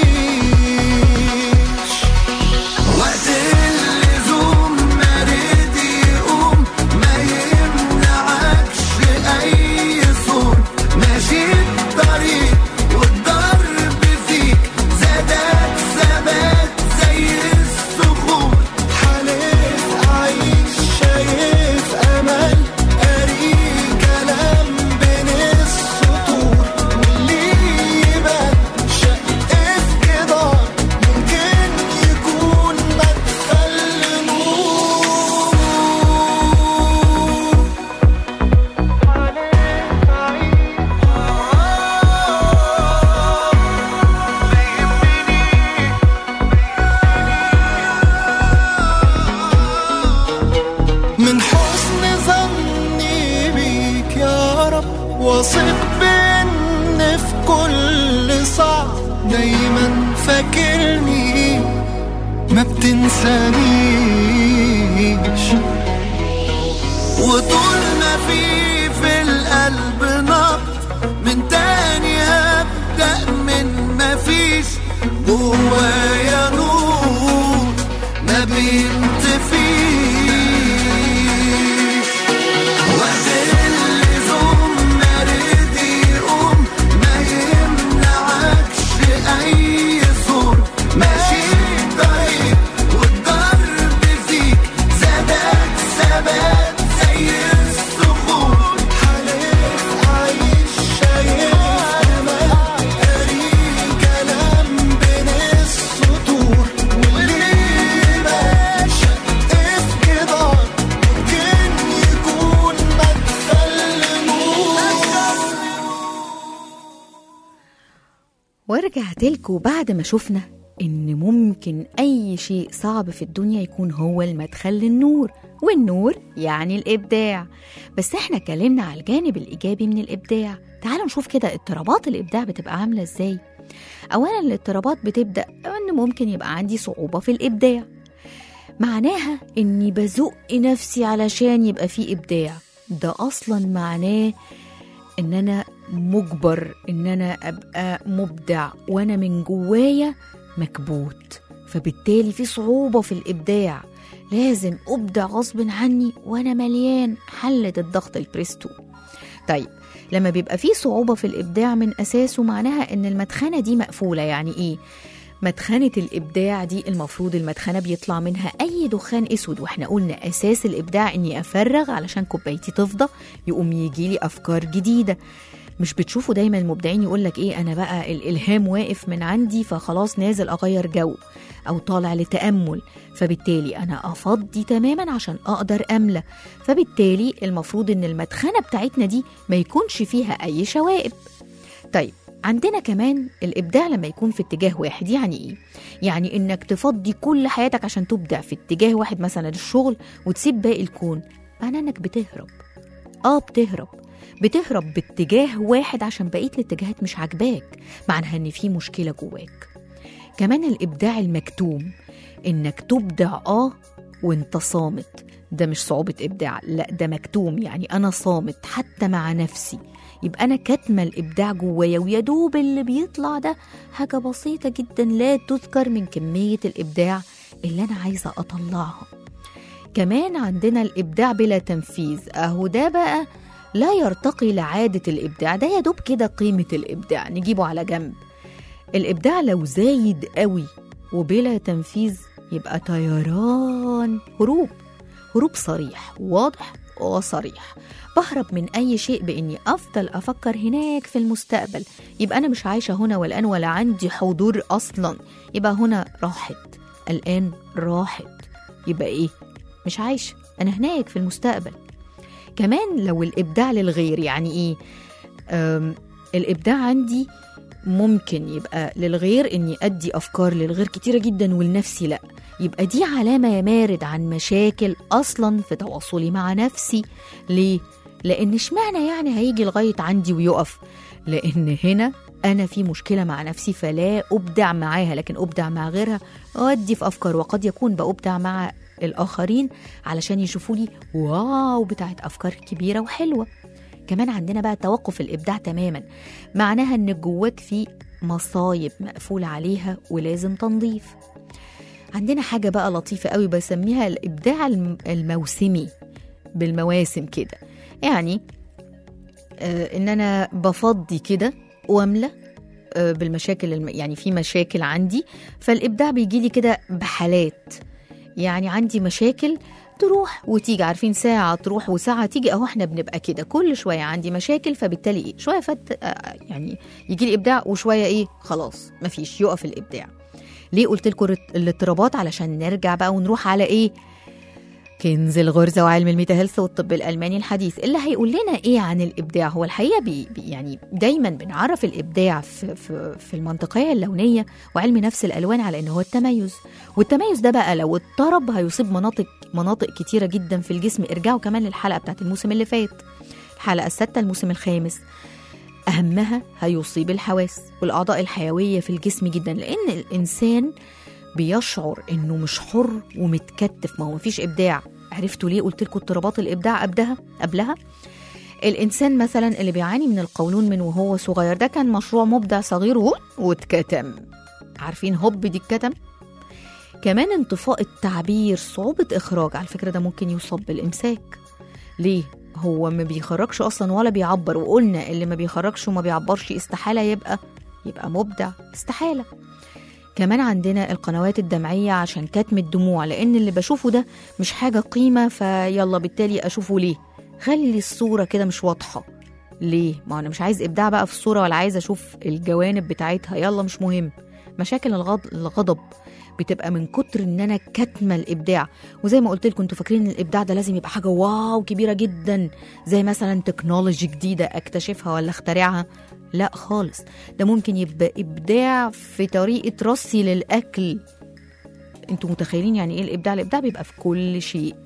وقت اللزوم ما رد يقوم ما يمنعكش اي صوت ماشي الطريق والضرب فيك زادك ثبات زي الصخور حالف أعيش شايف أمل قاري كلام بين السطور واللي يبان شق في جدار ممكن يكون مدخل نور من حسن ظني بيك يا رب واثق بان في كل صعب دايما فاكرني ما بتنسانيش وطول ما في في القلب نبض من تاني هبدأ من ما فيش جوايا نور ما بينطفيش وقت اللزوم ما رد يقوم ما يمنعكش أي صور ماشي طريق والضرب فيك زادك ثبات زي الصخور حالف أعيش شايف أمل قاري كلام بين السطور واللي يبان شق في جدار ممكن يكون مدخل نور ورجعت لكم بعد ما شفنا إن ممكن أي شيء صعب في الدنيا يكون هو المدخل للنور والنور يعني الإبداع بس إحنا اتكلمنا على الجانب الإيجابي من الإبداع تعالوا نشوف كده اضطرابات الإبداع بتبقى عاملة إزاي أولا الاضطرابات بتبدأ إن ممكن يبقى عندي صعوبة في الإبداع معناها إني بزق نفسي علشان يبقى في إبداع ده أصلا معناه ان انا مجبر ان انا ابقى مبدع وانا من جوايا مكبوت فبالتالي في صعوبة في الابداع لازم ابدع غصب عني وانا مليان حلة الضغط البريستو طيب لما بيبقى في صعوبة في الابداع من اساسه معناها ان المدخنة دي مقفولة يعني ايه مدخنة الإبداع دي المفروض المدخنة بيطلع منها أي دخان أسود وإحنا قلنا أساس الإبداع إني أفرغ علشان كوبايتي تفضى يقوم يجيلي أفكار جديدة مش بتشوفوا دايما المبدعين يقول لك ايه انا بقى الالهام واقف من عندي فخلاص نازل اغير جو او طالع لتامل فبالتالي انا افضي تماما عشان اقدر املى فبالتالي المفروض ان المدخنه بتاعتنا دي ما يكونش فيها اي شوائب طيب عندنا كمان الابداع لما يكون في اتجاه واحد يعني ايه يعني انك تفضي كل حياتك عشان تبدع في اتجاه واحد مثلا الشغل وتسيب باقي الكون معناه انك بتهرب اه بتهرب بتهرب باتجاه واحد عشان بقيه الاتجاهات مش عاجباك معناها ان في مشكله جواك كمان الابداع المكتوم انك تبدع اه وانت صامت ده مش صعوبة إبداع لا ده مكتوم يعني أنا صامت حتى مع نفسي يبقى أنا كاتمة الإبداع جوايا ويا دوب اللي بيطلع ده حاجة بسيطة جدا لا تذكر من كمية الإبداع اللي أنا عايزة أطلعها كمان عندنا الإبداع بلا تنفيذ أهو ده بقى لا يرتقي لعادة الإبداع ده يا دوب كده قيمة الإبداع نجيبه على جنب الإبداع لو زايد قوي وبلا تنفيذ يبقى طيران هروب هروب صريح واضح وصريح بهرب من أي شيء بإني أفضل أفكر هناك في المستقبل يبقى أنا مش عايشة هنا والآن ولا عندي حضور أصلا يبقى هنا راحت الآن راحت يبقى إيه مش عايشة أنا هناك في المستقبل كمان لو الإبداع للغير يعني إيه أم الإبداع عندي ممكن يبقى للغير إني أدي أفكار للغير كتيرة جدا ولنفسي لأ يبقى دي علامة يا مارد عن مشاكل أصلا في تواصلي مع نفسي ليه؟ لان اشمعنى يعني هيجي لغايه عندي ويقف لان هنا انا في مشكله مع نفسي فلا ابدع معاها لكن ابدع مع غيرها اودي في افكار وقد يكون بابدع مع الاخرين علشان يشوفوا لي واو بتاعت افكار كبيره وحلوه كمان عندنا بقى توقف الابداع تماما معناها ان جواك في مصايب مقفول عليها ولازم تنظيف عندنا حاجه بقى لطيفه قوي بسميها الابداع الم- الموسمي بالمواسم كده يعني آه ان انا بفضي كده واملى آه بالمشاكل الم... يعني في مشاكل عندي فالابداع بيجي لي كده بحالات يعني عندي مشاكل تروح وتيجي عارفين ساعة تروح وساعة تيجي اهو احنا بنبقى كده كل شوية عندي مشاكل فبالتالي ايه شوية فت آه، يعني يجي لي ابداع وشوية ايه خلاص مفيش يقف الابداع ليه قلت لكم الرت- الاضطرابات علشان نرجع بقى ونروح على ايه كنز الغرزة وعلم الميتا هيلث والطب الألماني الحديث اللي هيقول لنا إيه عن الإبداع هو الحقيقة بي بي- يعني دايما بنعرف الإبداع في, في, في المنطقية اللونية وعلم نفس الألوان على إن هو التميز والتميز ده بقى لو اضطرب هيصيب مناطق مناطق كتيرة جدا في الجسم ارجعوا كمان للحلقة بتاعت الموسم اللي فات الحلقة السادسة الموسم الخامس أهمها هيصيب الحواس والأعضاء الحيوية في الجسم جدا لأن الإنسان بيشعر إنه مش حر ومتكتف ما هو مفيش إبداع عرفتوا ليه قلت لكم اضطرابات الإبداع قبلها قبلها الإنسان مثلا اللي بيعاني من القولون من وهو صغير ده كان مشروع مبدع صغير و- واتكتم عارفين هوب دي اتكتم كمان انطفاء التعبير صعوبة إخراج على فكرة ده ممكن يصاب بالإمساك ليه؟ هو ما بيخرجش أصلا ولا بيعبر وقلنا اللي ما بيخرجش وما بيعبرش استحالة يبقى يبقى مبدع استحالة كمان عندنا القنوات الدمعية عشان كتم الدموع لأن اللي بشوفه ده مش حاجة قيمة فيلا بالتالي أشوفه ليه خلي الصورة كده مش واضحة ليه؟ ما أنا مش عايز إبداع بقى في الصورة ولا عايز أشوف الجوانب بتاعتها يلا مش مهم مشاكل الغض... الغضب بتبقى من كتر ان انا كاتمه الابداع وزي ما قلت لكم انتوا فاكرين ان الابداع ده لازم يبقى حاجه واو كبيره جدا زي مثلا تكنولوجي جديده اكتشفها ولا اخترعها لا خالص ده ممكن يبقى ابداع في طريقه رصي للاكل انتوا متخيلين يعني ايه الابداع الابداع بيبقى في كل شيء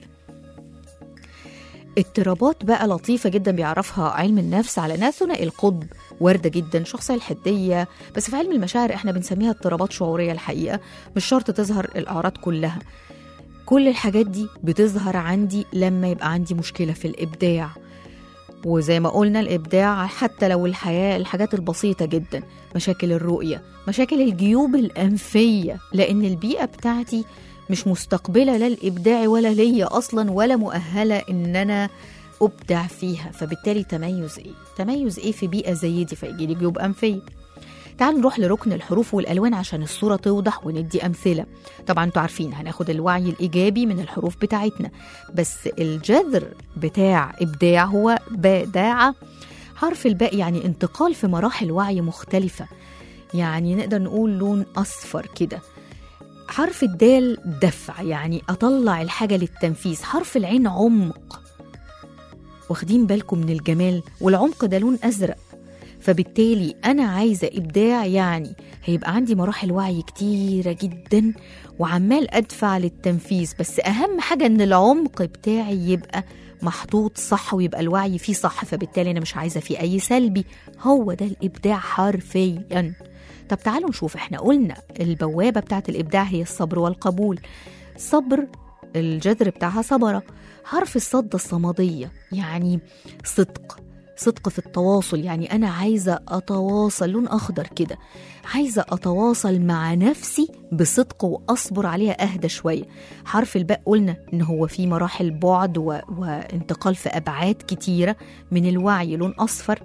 اضطرابات بقى لطيفة جدا بيعرفها علم النفس على ناس ثنائي القطب واردة جدا شخصية الحدية بس في علم المشاعر احنا بنسميها اضطرابات شعورية الحقيقة مش شرط تظهر الأعراض كلها كل الحاجات دي بتظهر عندي لما يبقى عندي مشكلة في الإبداع وزي ما قلنا الإبداع حتى لو الحياة الحاجات البسيطة جدا مشاكل الرؤية مشاكل الجيوب الأنفية لأن البيئة بتاعتي مش مستقبلة لا الإبداع ولا ليا أصلا ولا مؤهلة إن أنا أبدع فيها فبالتالي تميز إيه؟ تميز إيه في بيئة زي دي فيجي لي جيوب أنفية تعالوا نروح لركن الحروف والألوان عشان الصورة توضح وندي أمثلة طبعا انتوا عارفين هناخد الوعي الإيجابي من الحروف بتاعتنا بس الجذر بتاع إبداع هو بداعة حرف الباء يعني انتقال في مراحل وعي مختلفة يعني نقدر نقول لون أصفر كده حرف الدال دفع يعني أطلع الحاجة للتنفيذ حرف العين عمق واخدين بالكم من الجمال والعمق ده لون أزرق فبالتالي أنا عايزة إبداع يعني هيبقى عندي مراحل وعي كتيرة جدا وعمال أدفع للتنفيذ بس أهم حاجة إن العمق بتاعي يبقى محطوط صح ويبقى الوعي فيه صح فبالتالي أنا مش عايزة فيه أي سلبي هو ده الإبداع حرفياً طب تعالوا نشوف احنا قلنا البوابة بتاعت الإبداع هي الصبر والقبول صبر الجذر بتاعها صبرة حرف الصد الصمدية يعني صدق صدق في التواصل يعني أنا عايزة أتواصل لون أخضر كده عايزة أتواصل مع نفسي بصدق وأصبر عليها أهدى شوية حرف الباء قلنا إن هو في مراحل بعد و... وانتقال في أبعاد كتيرة من الوعي لون أصفر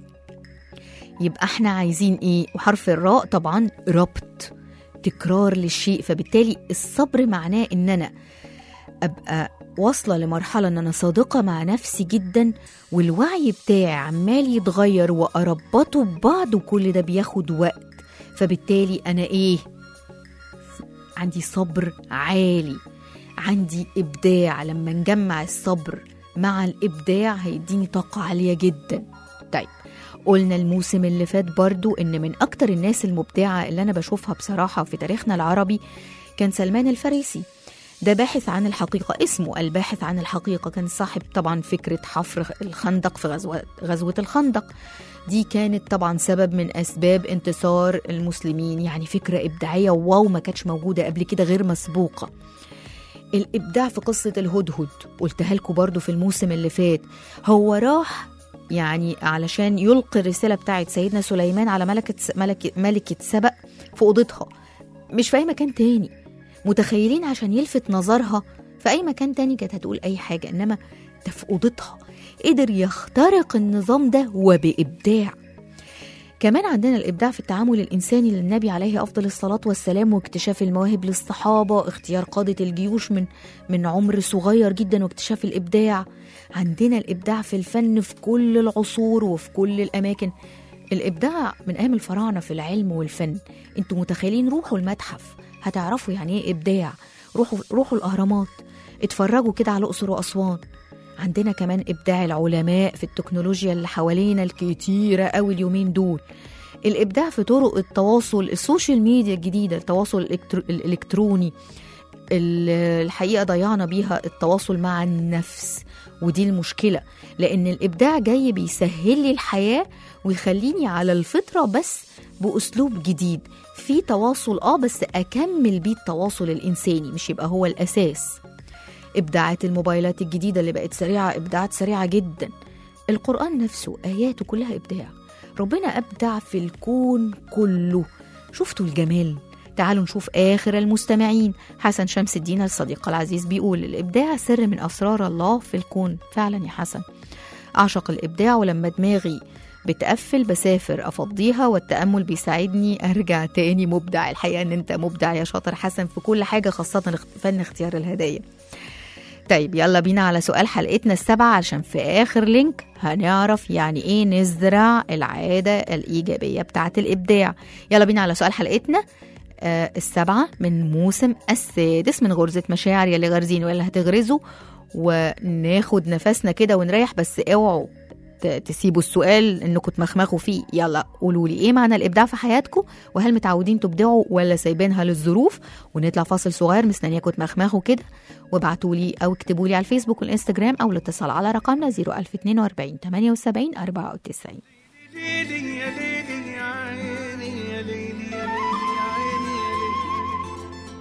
يبقى احنا عايزين ايه وحرف الراء طبعا ربط تكرار للشيء فبالتالي الصبر معناه ان انا ابقى واصله لمرحله ان انا صادقه مع نفسي جدا والوعي بتاعي عمال يتغير واربطه ببعض وكل ده بياخد وقت فبالتالي انا ايه عندي صبر عالي عندي ابداع لما نجمع الصبر مع الابداع هيديني طاقه عاليه جدا طيب قلنا الموسم اللي فات برضو ان من اكتر الناس المبدعه اللي انا بشوفها بصراحه في تاريخنا العربي كان سلمان الفارسي ده باحث عن الحقيقة اسمه الباحث عن الحقيقة كان صاحب طبعا فكرة حفر الخندق في غزوة, غزوة الخندق دي كانت طبعا سبب من أسباب انتصار المسلمين يعني فكرة إبداعية واو ما كانتش موجودة قبل كده غير مسبوقة الإبداع في قصة الهدهد قلتها لكم برضو في الموسم اللي فات هو راح يعني علشان يلقي الرسالة بتاعت سيدنا سليمان على ملكة ملكة, ملكة سبأ في أوضتها مش في أي مكان تاني متخيلين عشان يلفت نظرها في أي مكان تاني كانت هتقول أي حاجة إنما ده في أوضتها قدر يخترق النظام ده وبإبداع كمان عندنا الإبداع في التعامل الإنساني للنبي عليه أفضل الصلاة والسلام واكتشاف المواهب للصحابة اختيار قادة الجيوش من من عمر صغير جدا واكتشاف الإبداع عندنا الإبداع في الفن في كل العصور وفي كل الأماكن الإبداع من أيام الفراعنة في العلم والفن انتوا متخيلين روحوا المتحف هتعرفوا يعني إيه إبداع روحوا روحوا الأهرامات اتفرجوا كده على الأقصر وأسوان عندنا كمان إبداع العلماء في التكنولوجيا اللي حوالينا الكتيرة أوي اليومين دول الإبداع في طرق التواصل السوشيال ميديا الجديدة التواصل الإلكترو- الإلكتروني ال- الحقيقة ضيعنا بيها التواصل مع النفس ودي المشكلة لأن الإبداع جاي بيسهل لي الحياة ويخليني على الفطرة بس بأسلوب جديد في تواصل آه بس أكمل بيه التواصل الإنساني مش يبقى هو الأساس إبداعات الموبايلات الجديدة اللي بقت سريعة إبداعات سريعة جدا القرآن نفسه آياته كلها إبداع ربنا أبدع في الكون كله شفتوا الجمال تعالوا نشوف آخر المستمعين حسن شمس الدين الصديق العزيز بيقول الإبداع سر من أسرار الله في الكون فعلا يا حسن أعشق الإبداع ولما دماغي بتقفل بسافر أفضيها والتأمل بيساعدني أرجع تاني مبدع الحقيقة إن أنت مبدع يا شاطر حسن في كل حاجة خاصة فن اختيار الهدايا طيب يلا بينا على سؤال حلقتنا السبعة عشان في آخر لينك هنعرف يعني إيه نزرع العادة الإيجابية بتاعة الإبداع يلا بينا على سؤال حلقتنا آه السبعة من موسم السادس من غرزة مشاعر يلي غارزين ولا هتغرزوا وناخد نفسنا كده ونريح بس اوعوا ت- تسيبوا السؤال انكم تمخمخوا فيه يلا قولوا لي ايه معنى الابداع في حياتكم وهل متعودين تبدعوا ولا سايبينها للظروف ونطلع فاصل صغير مستنياكم تمخمخوا كده وابعتوا لي او اكتبوا لي على الفيسبوك والانستجرام او الاتصال على رقمنا 01042 78 94 ليلي يا ليلي يا عيني يا ليلي يا ليلي يا عيني يا ليلي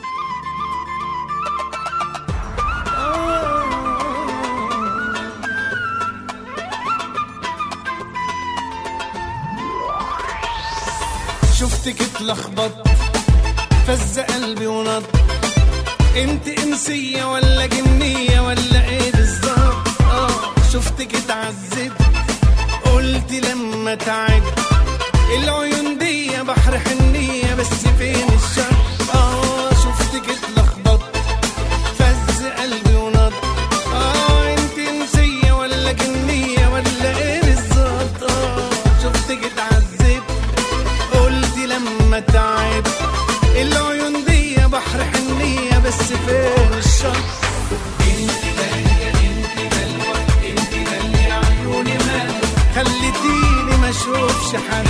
شفتك اتلخبط فز قلبي ونط انت انسية ولا جنية ولا ايه بالظبط اه شفتك اتعذب قلت لما تعب العيون دي بحر حنية بس فين الشر اه شفتك اتلخبط فز قلبي ونط اه انت انسية ولا جنية ولا ايه بالظبط اه شفتك اتعذب قلت لما تعب العيون دي بحر حنية بس فين الشر انت غالية انت بلوى انت غالية عيوني مال خليتيني ما اشوفش حد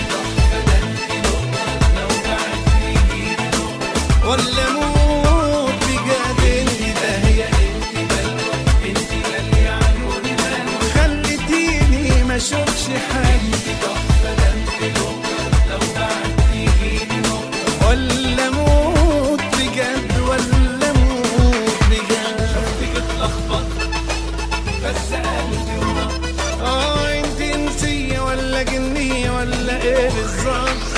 ولا موت بجد انت داهية انت بلوى انت غالية عيوني مال خليتيني ما اشوفش حد ولا موت بجد ولا موت بجد شفتك اتلخبط بس قلبي ونط اه انت انسية ولا جنية ولا ايه بالظبط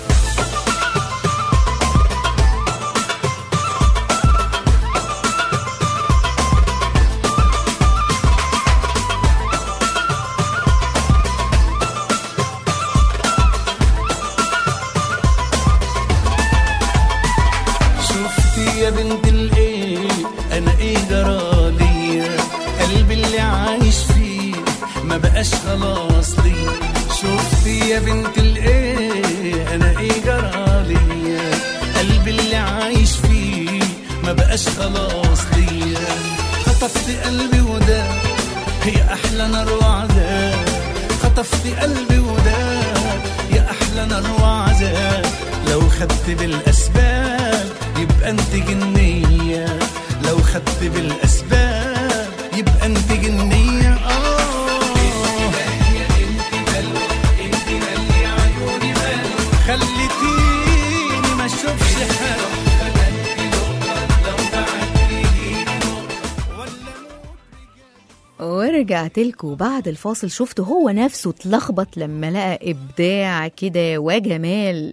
شفتي يا بنت الايه انا ايه جرالي قلبي اللي عايش فيه ما بقاش خلاص لي شفتي يا بنت الايه انا ايه جرالي قلبي اللي عايش فيه ما بقاش خلاص لي خطفت قلبي وده هي احلى نار وعذاب خطفت قلبي وده يا احلى نار وعذاب لو خدت بالاسباب يبقى انت جنيه خدت بالاسباب يبقى انت جنيه اه خليتيني ما اشوفش حاجه ورجعت لكم بعد الفاصل شفت هو نفسه اتلخبط لما لقى إبداع كده وجمال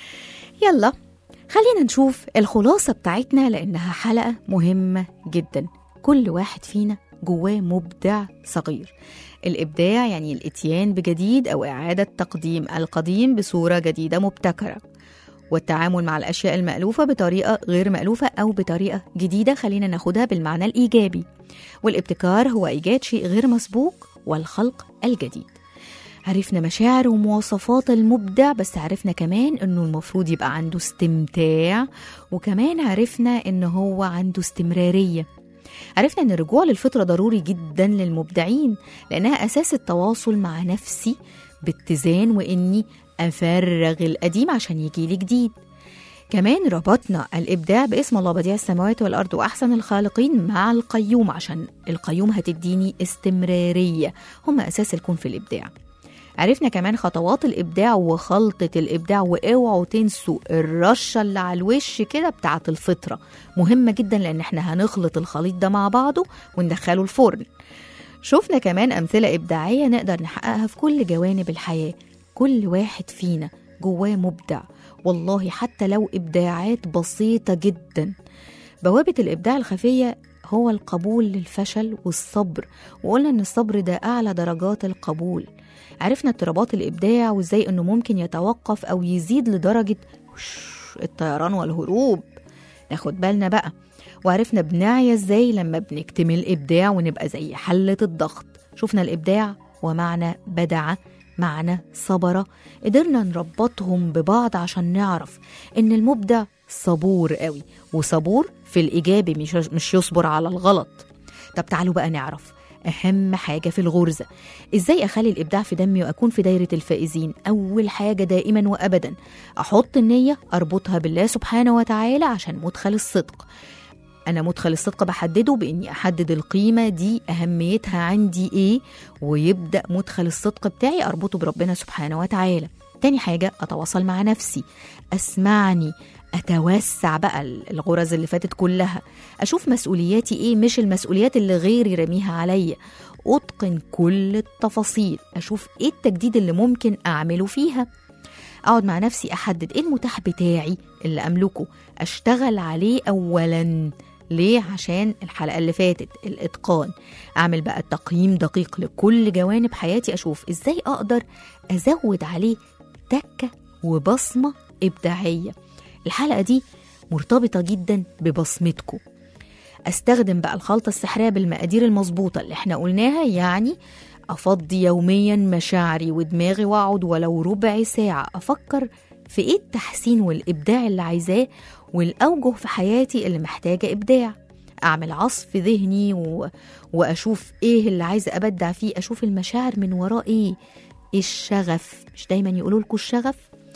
يلا خلينا نشوف الخلاصة بتاعتنا لأنها حلقة مهمة جدا كل واحد فينا جواه مبدع صغير الإبداع يعني الإتيان بجديد أو إعادة تقديم القديم بصورة جديدة مبتكرة والتعامل مع الأشياء المألوفة بطريقة غير مألوفة أو بطريقة جديدة خلينا ناخدها بالمعنى الإيجابي والابتكار هو إيجاد شيء غير مسبوق والخلق الجديد عرفنا مشاعر ومواصفات المبدع بس عرفنا كمان انه المفروض يبقى عنده استمتاع وكمان عرفنا ان هو عنده استمرارية عرفنا ان الرجوع للفطرة ضروري جدا للمبدعين لانها اساس التواصل مع نفسي باتزان واني افرغ القديم عشان يجيلي جديد كمان ربطنا الإبداع باسم الله بديع السماوات والأرض وأحسن الخالقين مع القيوم عشان القيوم هتديني استمرارية هم أساس الكون في الإبداع عرفنا كمان خطوات الإبداع وخلطة الإبداع واوعوا تنسوا الرشة اللي على الوش كده بتاعة الفطرة مهمة جدا لأن احنا هنخلط الخليط ده مع بعضه وندخله الفرن شفنا كمان أمثلة إبداعية نقدر نحققها في كل جوانب الحياة كل واحد فينا جواه مبدع والله حتى لو إبداعات بسيطة جدا بوابة الإبداع الخفية هو القبول للفشل والصبر وقلنا إن الصبر ده أعلى درجات القبول عرفنا اضطرابات الإبداع وإزاي إنه ممكن يتوقف أو يزيد لدرجة وش الطيران والهروب ناخد بالنا بقى وعرفنا بنعيا إزاي لما بنكتم الإبداع ونبقى زي حلة الضغط شفنا الإبداع ومعنى بدع معنى صبرة قدرنا نربطهم ببعض عشان نعرف إن المبدع صبور قوي وصبور في الإيجابي مش, مش يصبر على الغلط طب تعالوا بقى نعرف أهم حاجة في الغرزة إزاي أخلي الإبداع في دمي وأكون في دايرة الفائزين أول حاجة دائما وأبدا أحط النية أربطها بالله سبحانه وتعالى عشان مدخل الصدق أنا مدخل الصدق بحدده بإني أحدد القيمة دي أهميتها عندي إيه ويبدأ مدخل الصدق بتاعي أربطه بربنا سبحانه وتعالى تاني حاجة أتواصل مع نفسي أسمعني أتوسع بقى الغرز اللي فاتت كلها أشوف مسؤولياتي إيه مش المسؤوليات اللي غيري رميها عليا أتقن كل التفاصيل أشوف إيه التجديد اللي ممكن أعمله فيها أقعد مع نفسي أحدد إيه المتاح بتاعي اللي أملكه أشتغل عليه أولاً ليه؟ عشان الحلقة اللي فاتت الإتقان أعمل بقى تقييم دقيق لكل جوانب حياتي أشوف إزاي أقدر أزود عليه تكة وبصمة إبداعية الحلقة دي مرتبطة جدا ببصمتكم أستخدم بقى الخلطة السحرية بالمقادير المظبوطة اللي احنا قلناها يعني أفضي يوميا مشاعري ودماغي وأقعد ولو ربع ساعة أفكر في إيه التحسين والإبداع اللي عايزاه والأوجه في حياتي اللي محتاجة إبداع أعمل عصف ذهني و... وأشوف إيه اللي عايزة أبدع فيه أشوف المشاعر من وراه إيه إيه الشغف مش دايما يقولوا لكم الشغف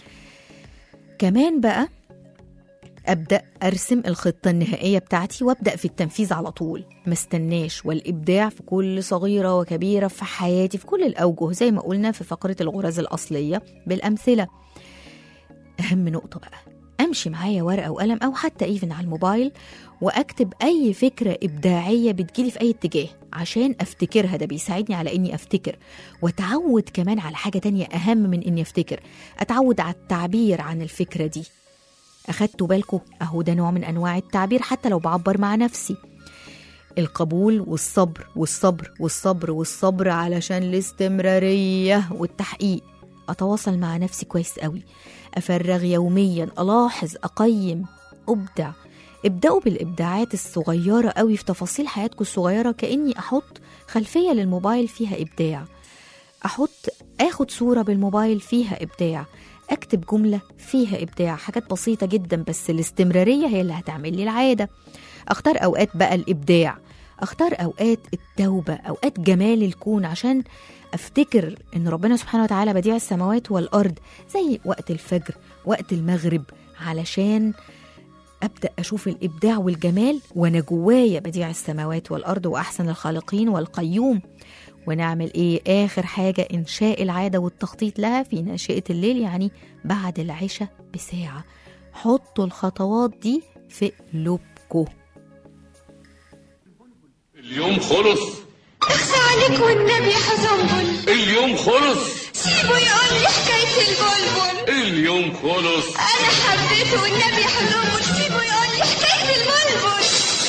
كمان بقى أبدأ أرسم الخطة النهائية بتاعتي وأبدأ في التنفيذ على طول ما استناش والإبداع في كل صغيرة وكبيرة في حياتي في كل الأوجه زي ما قلنا في فقرة الغرز الأصلية بالأمثلة أهم نقطة بقى امشي معايا ورقه وقلم او حتى ايفن على الموبايل واكتب اي فكره ابداعيه بتجيلي في اي اتجاه عشان افتكرها ده بيساعدني على اني افتكر واتعود كمان على حاجه تانية اهم من اني افتكر اتعود على التعبير عن الفكره دي اخدتوا بالكم اهو ده نوع من انواع التعبير حتى لو بعبر مع نفسي القبول والصبر والصبر والصبر والصبر علشان الاستمراريه والتحقيق اتواصل مع نفسي كويس قوي أفرغ يوميا ألاحظ أقيم أبدع ابدأوا بالإبداعات الصغيرة قوي في تفاصيل حياتكم الصغيرة كأني أحط خلفية للموبايل فيها إبداع أحط آخد صورة بالموبايل فيها إبداع أكتب جملة فيها إبداع حاجات بسيطة جدا بس الاستمرارية هي اللي هتعمل لي العادة أختار أوقات بقى الإبداع أختار أوقات التوبة أوقات جمال الكون عشان افتكر ان ربنا سبحانه وتعالى بديع السماوات والارض زي وقت الفجر وقت المغرب علشان أبدأ أشوف الإبداع والجمال وأنا جوايا بديع السماوات والأرض وأحسن الخالقين والقيوم ونعمل إيه آخر حاجة إنشاء العادة والتخطيط لها في ناشئة الليل يعني بعد العشاء بساعة حطوا الخطوات دي في قلوبكم اليوم خلص اخفى عليك والنبي يا حزنبل اليوم خلص سيبه يقول لي حكاية البلبل اليوم خلص أنا حبيته والنبي يا حزنبل سيبه يقول لي حكاية البلبل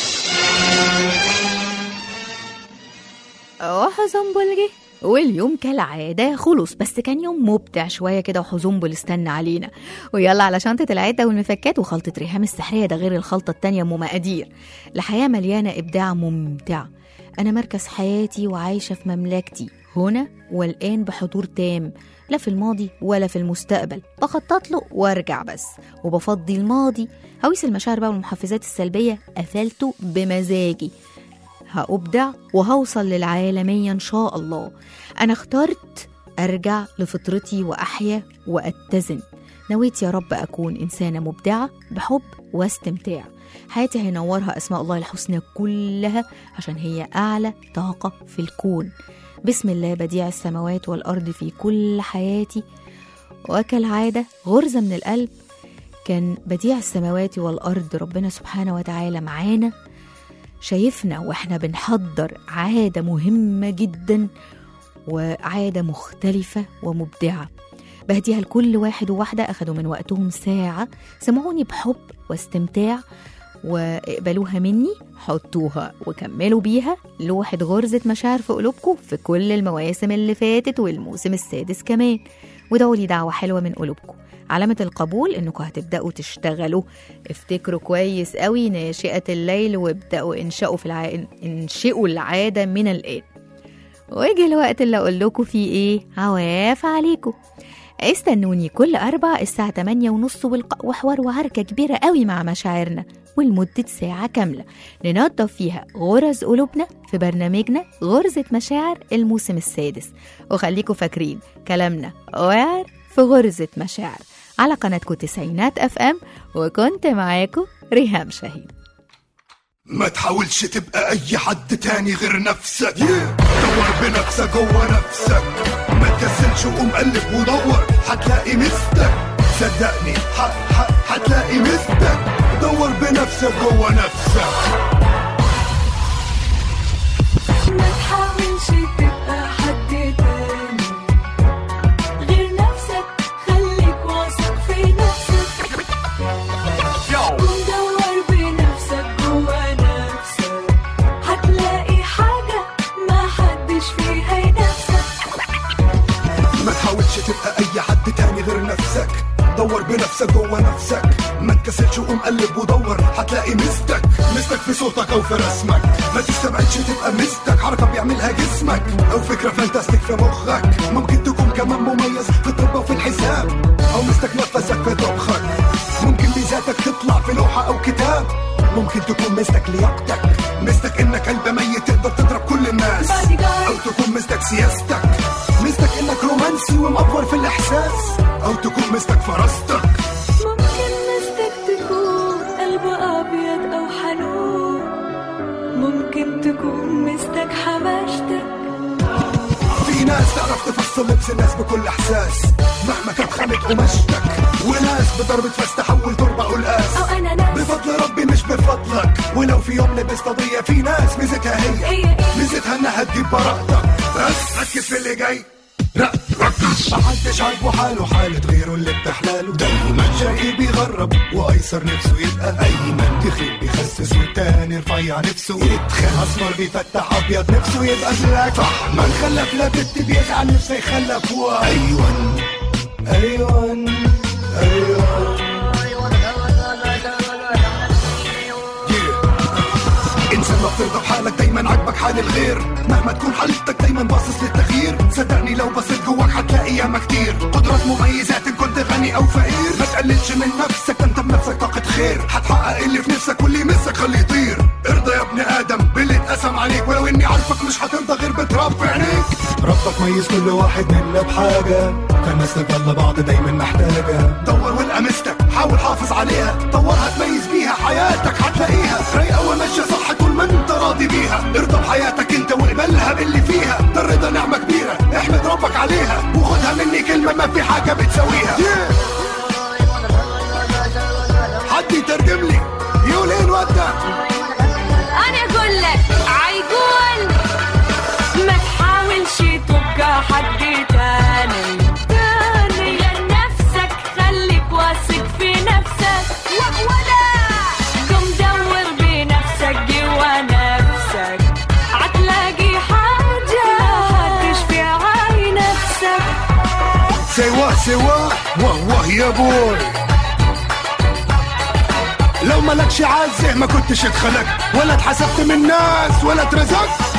وحزنبل جه واليوم كالعادة خلص بس كان يوم مبدع شوية كده وحزنبل استنى علينا ويلا على شنطة العدة والمفكات وخلطة ريهام السحرية ده غير الخلطة التانية أم مقادير الحياة مليانة إبداع ممتع أنا مركز حياتي وعايشة في مملكتي هنا والآن بحضور تام لا في الماضي ولا في المستقبل بخطط له وارجع بس وبفضي الماضي هويس المشاعر بقى والمحفزات السلبية قفلته بمزاجي هأبدع وهوصل للعالمية إن شاء الله أنا اخترت أرجع لفطرتي وأحيا وأتزن نويت يا رب أكون إنسانة مبدعة بحب واستمتاع حياتي هينورها أسماء الله الحسنى كلها عشان هي أعلى طاقة في الكون بسم الله بديع السماوات والأرض في كل حياتي وكالعادة غرزة من القلب كان بديع السماوات والأرض ربنا سبحانه وتعالى معانا شايفنا واحنا بنحضر عادة مهمة جدا وعادة مختلفة ومبدعة بهديها لكل واحد وواحدة أخدوا من وقتهم ساعة سمعوني بحب واستمتاع واقبلوها مني حطوها وكملوا بيها لوحة غرزة مشاعر في قلوبكم في كل المواسم اللي فاتت والموسم السادس كمان ودعوا لي دعوة حلوة من قلوبكم علامة القبول انكم هتبدأوا تشتغلوا افتكروا كويس قوي ناشئة الليل وابدأوا انشأوا في الع... انشئوا العادة من الآن ويجي الوقت اللي اقول لكم فيه ايه عواف عليكم استنوني كل أربع الساعة 8 ونص والق- وحوار وعركة كبيرة قوي مع مشاعرنا ولمدة ساعة كاملة ننظف فيها غرز قلوبنا في برنامجنا غرزة مشاعر الموسم السادس وخليكم فاكرين كلامنا وعر في غرزة مشاعر على قناتكم تسعينات اف ام وكنت معاكم ريهام شاهين ما تحاولش تبقى اي حد تاني غير نفسك دور بنفسك جوه نفسك ما تكسلش وقوم قلب ودور هتلاقي مستك صدقني ح- ح- هتلاقي مستك دور بنفسك جوه نفسك ما تحاولش تبقى حد تاني غير نفسك خليك واثق في نفسك ودور بنفسك جوا نفسك هتلاقي حاجة ما حدش فيها ينافسك ما تحاولش تبقى اي حد تاني غير نفسك دور بنفسك جوه نفسك ما تكسلش وقوم قلب ودور هتلاقي مستك مستك في صوتك او في رسمك ما تستبعدش تبقى مستك حركه بيعملها جسمك او فكره فانتاستيك في مخك ممكن تكون كمان مميز في الطب وفي الحساب او مستك نفسك في طبخك ممكن ميزاتك تطلع في لوحه او كتاب ممكن تكون مستك لياقتك مستك انك قلب ميت تقدر تضرب كل الناس او تكون مستك سياستك مستك انك رومانسي ومأفور في الاحساس او تكون مستك فراستك ممكن مستك تكون قلب أبيض أو حنون ممكن تكون مستك حماشتك في ناس تعرف تفصل لبس الناس بكل احساس مهما كانت خامة قماشتك وناس بضربة فاس تحول تربة قلقاس أو أنا ناس بفضل ربي مش بفضلك ولو في يوم لبست قضية في ناس ميزتها هي هي إيه؟ ميزتها انها تجيب براءتك بس ركز في اللي جاي لا ركز محدش عاجبه حاله حالة غيره اللي بتحلاله دايما شقي بيغرب وايسر نفسه يبقى ايمن تخيل بيخسس والتاني رفيع نفسه يتخن اسمر بيفتح ابيض نفسه يبقى بلاك صح من خلف لا بنت بيزعل نفسه يخلف واي ايوان ايوان ايوان انسان ما بترضى بحالك دايما عاجبك حال الغير مهما تكون حالتك دايما باصص للتغيير صدقني لو بصيت جواك هتلاقي ياما كتير قدرات مميزات ان كنت غني او فقير ما تقللش من نفسك ده انت بنفسك طاقة خير هتحقق اللي في نفسك واللي يمسك خليه يطير ارضى يا ابن ادم باللي اتقسم عليك ولو اني عارفك مش هترضى غير بتراب في عينيك ربك ميز كل واحد منا بحاجة كان نستغل بعض دايما محتاجة دور والقى مستك حاول حافظ عليها طورها تميز بيها حياتك حياتك انت واقبلها باللي فيها ده الرضا نعمة كبيرة احمد ربك عليها وخدها مني كلمة ما في حاجة بتساويها حد يترجم لي يقول ايه الواد ده انا اقول لك عيقول ما تحاولش تبقى حد تاني تاني لنفسك خليك واثق في نفسك ولا قم دور بنفسك جوا نفسك هتلاقي حاجة هتشفي عاي نفسك سوا سوا واه واه يا بوي لو مالكش عزه ما كنتش اتخلقت ولا اتحسبت من الناس ولا اترزقت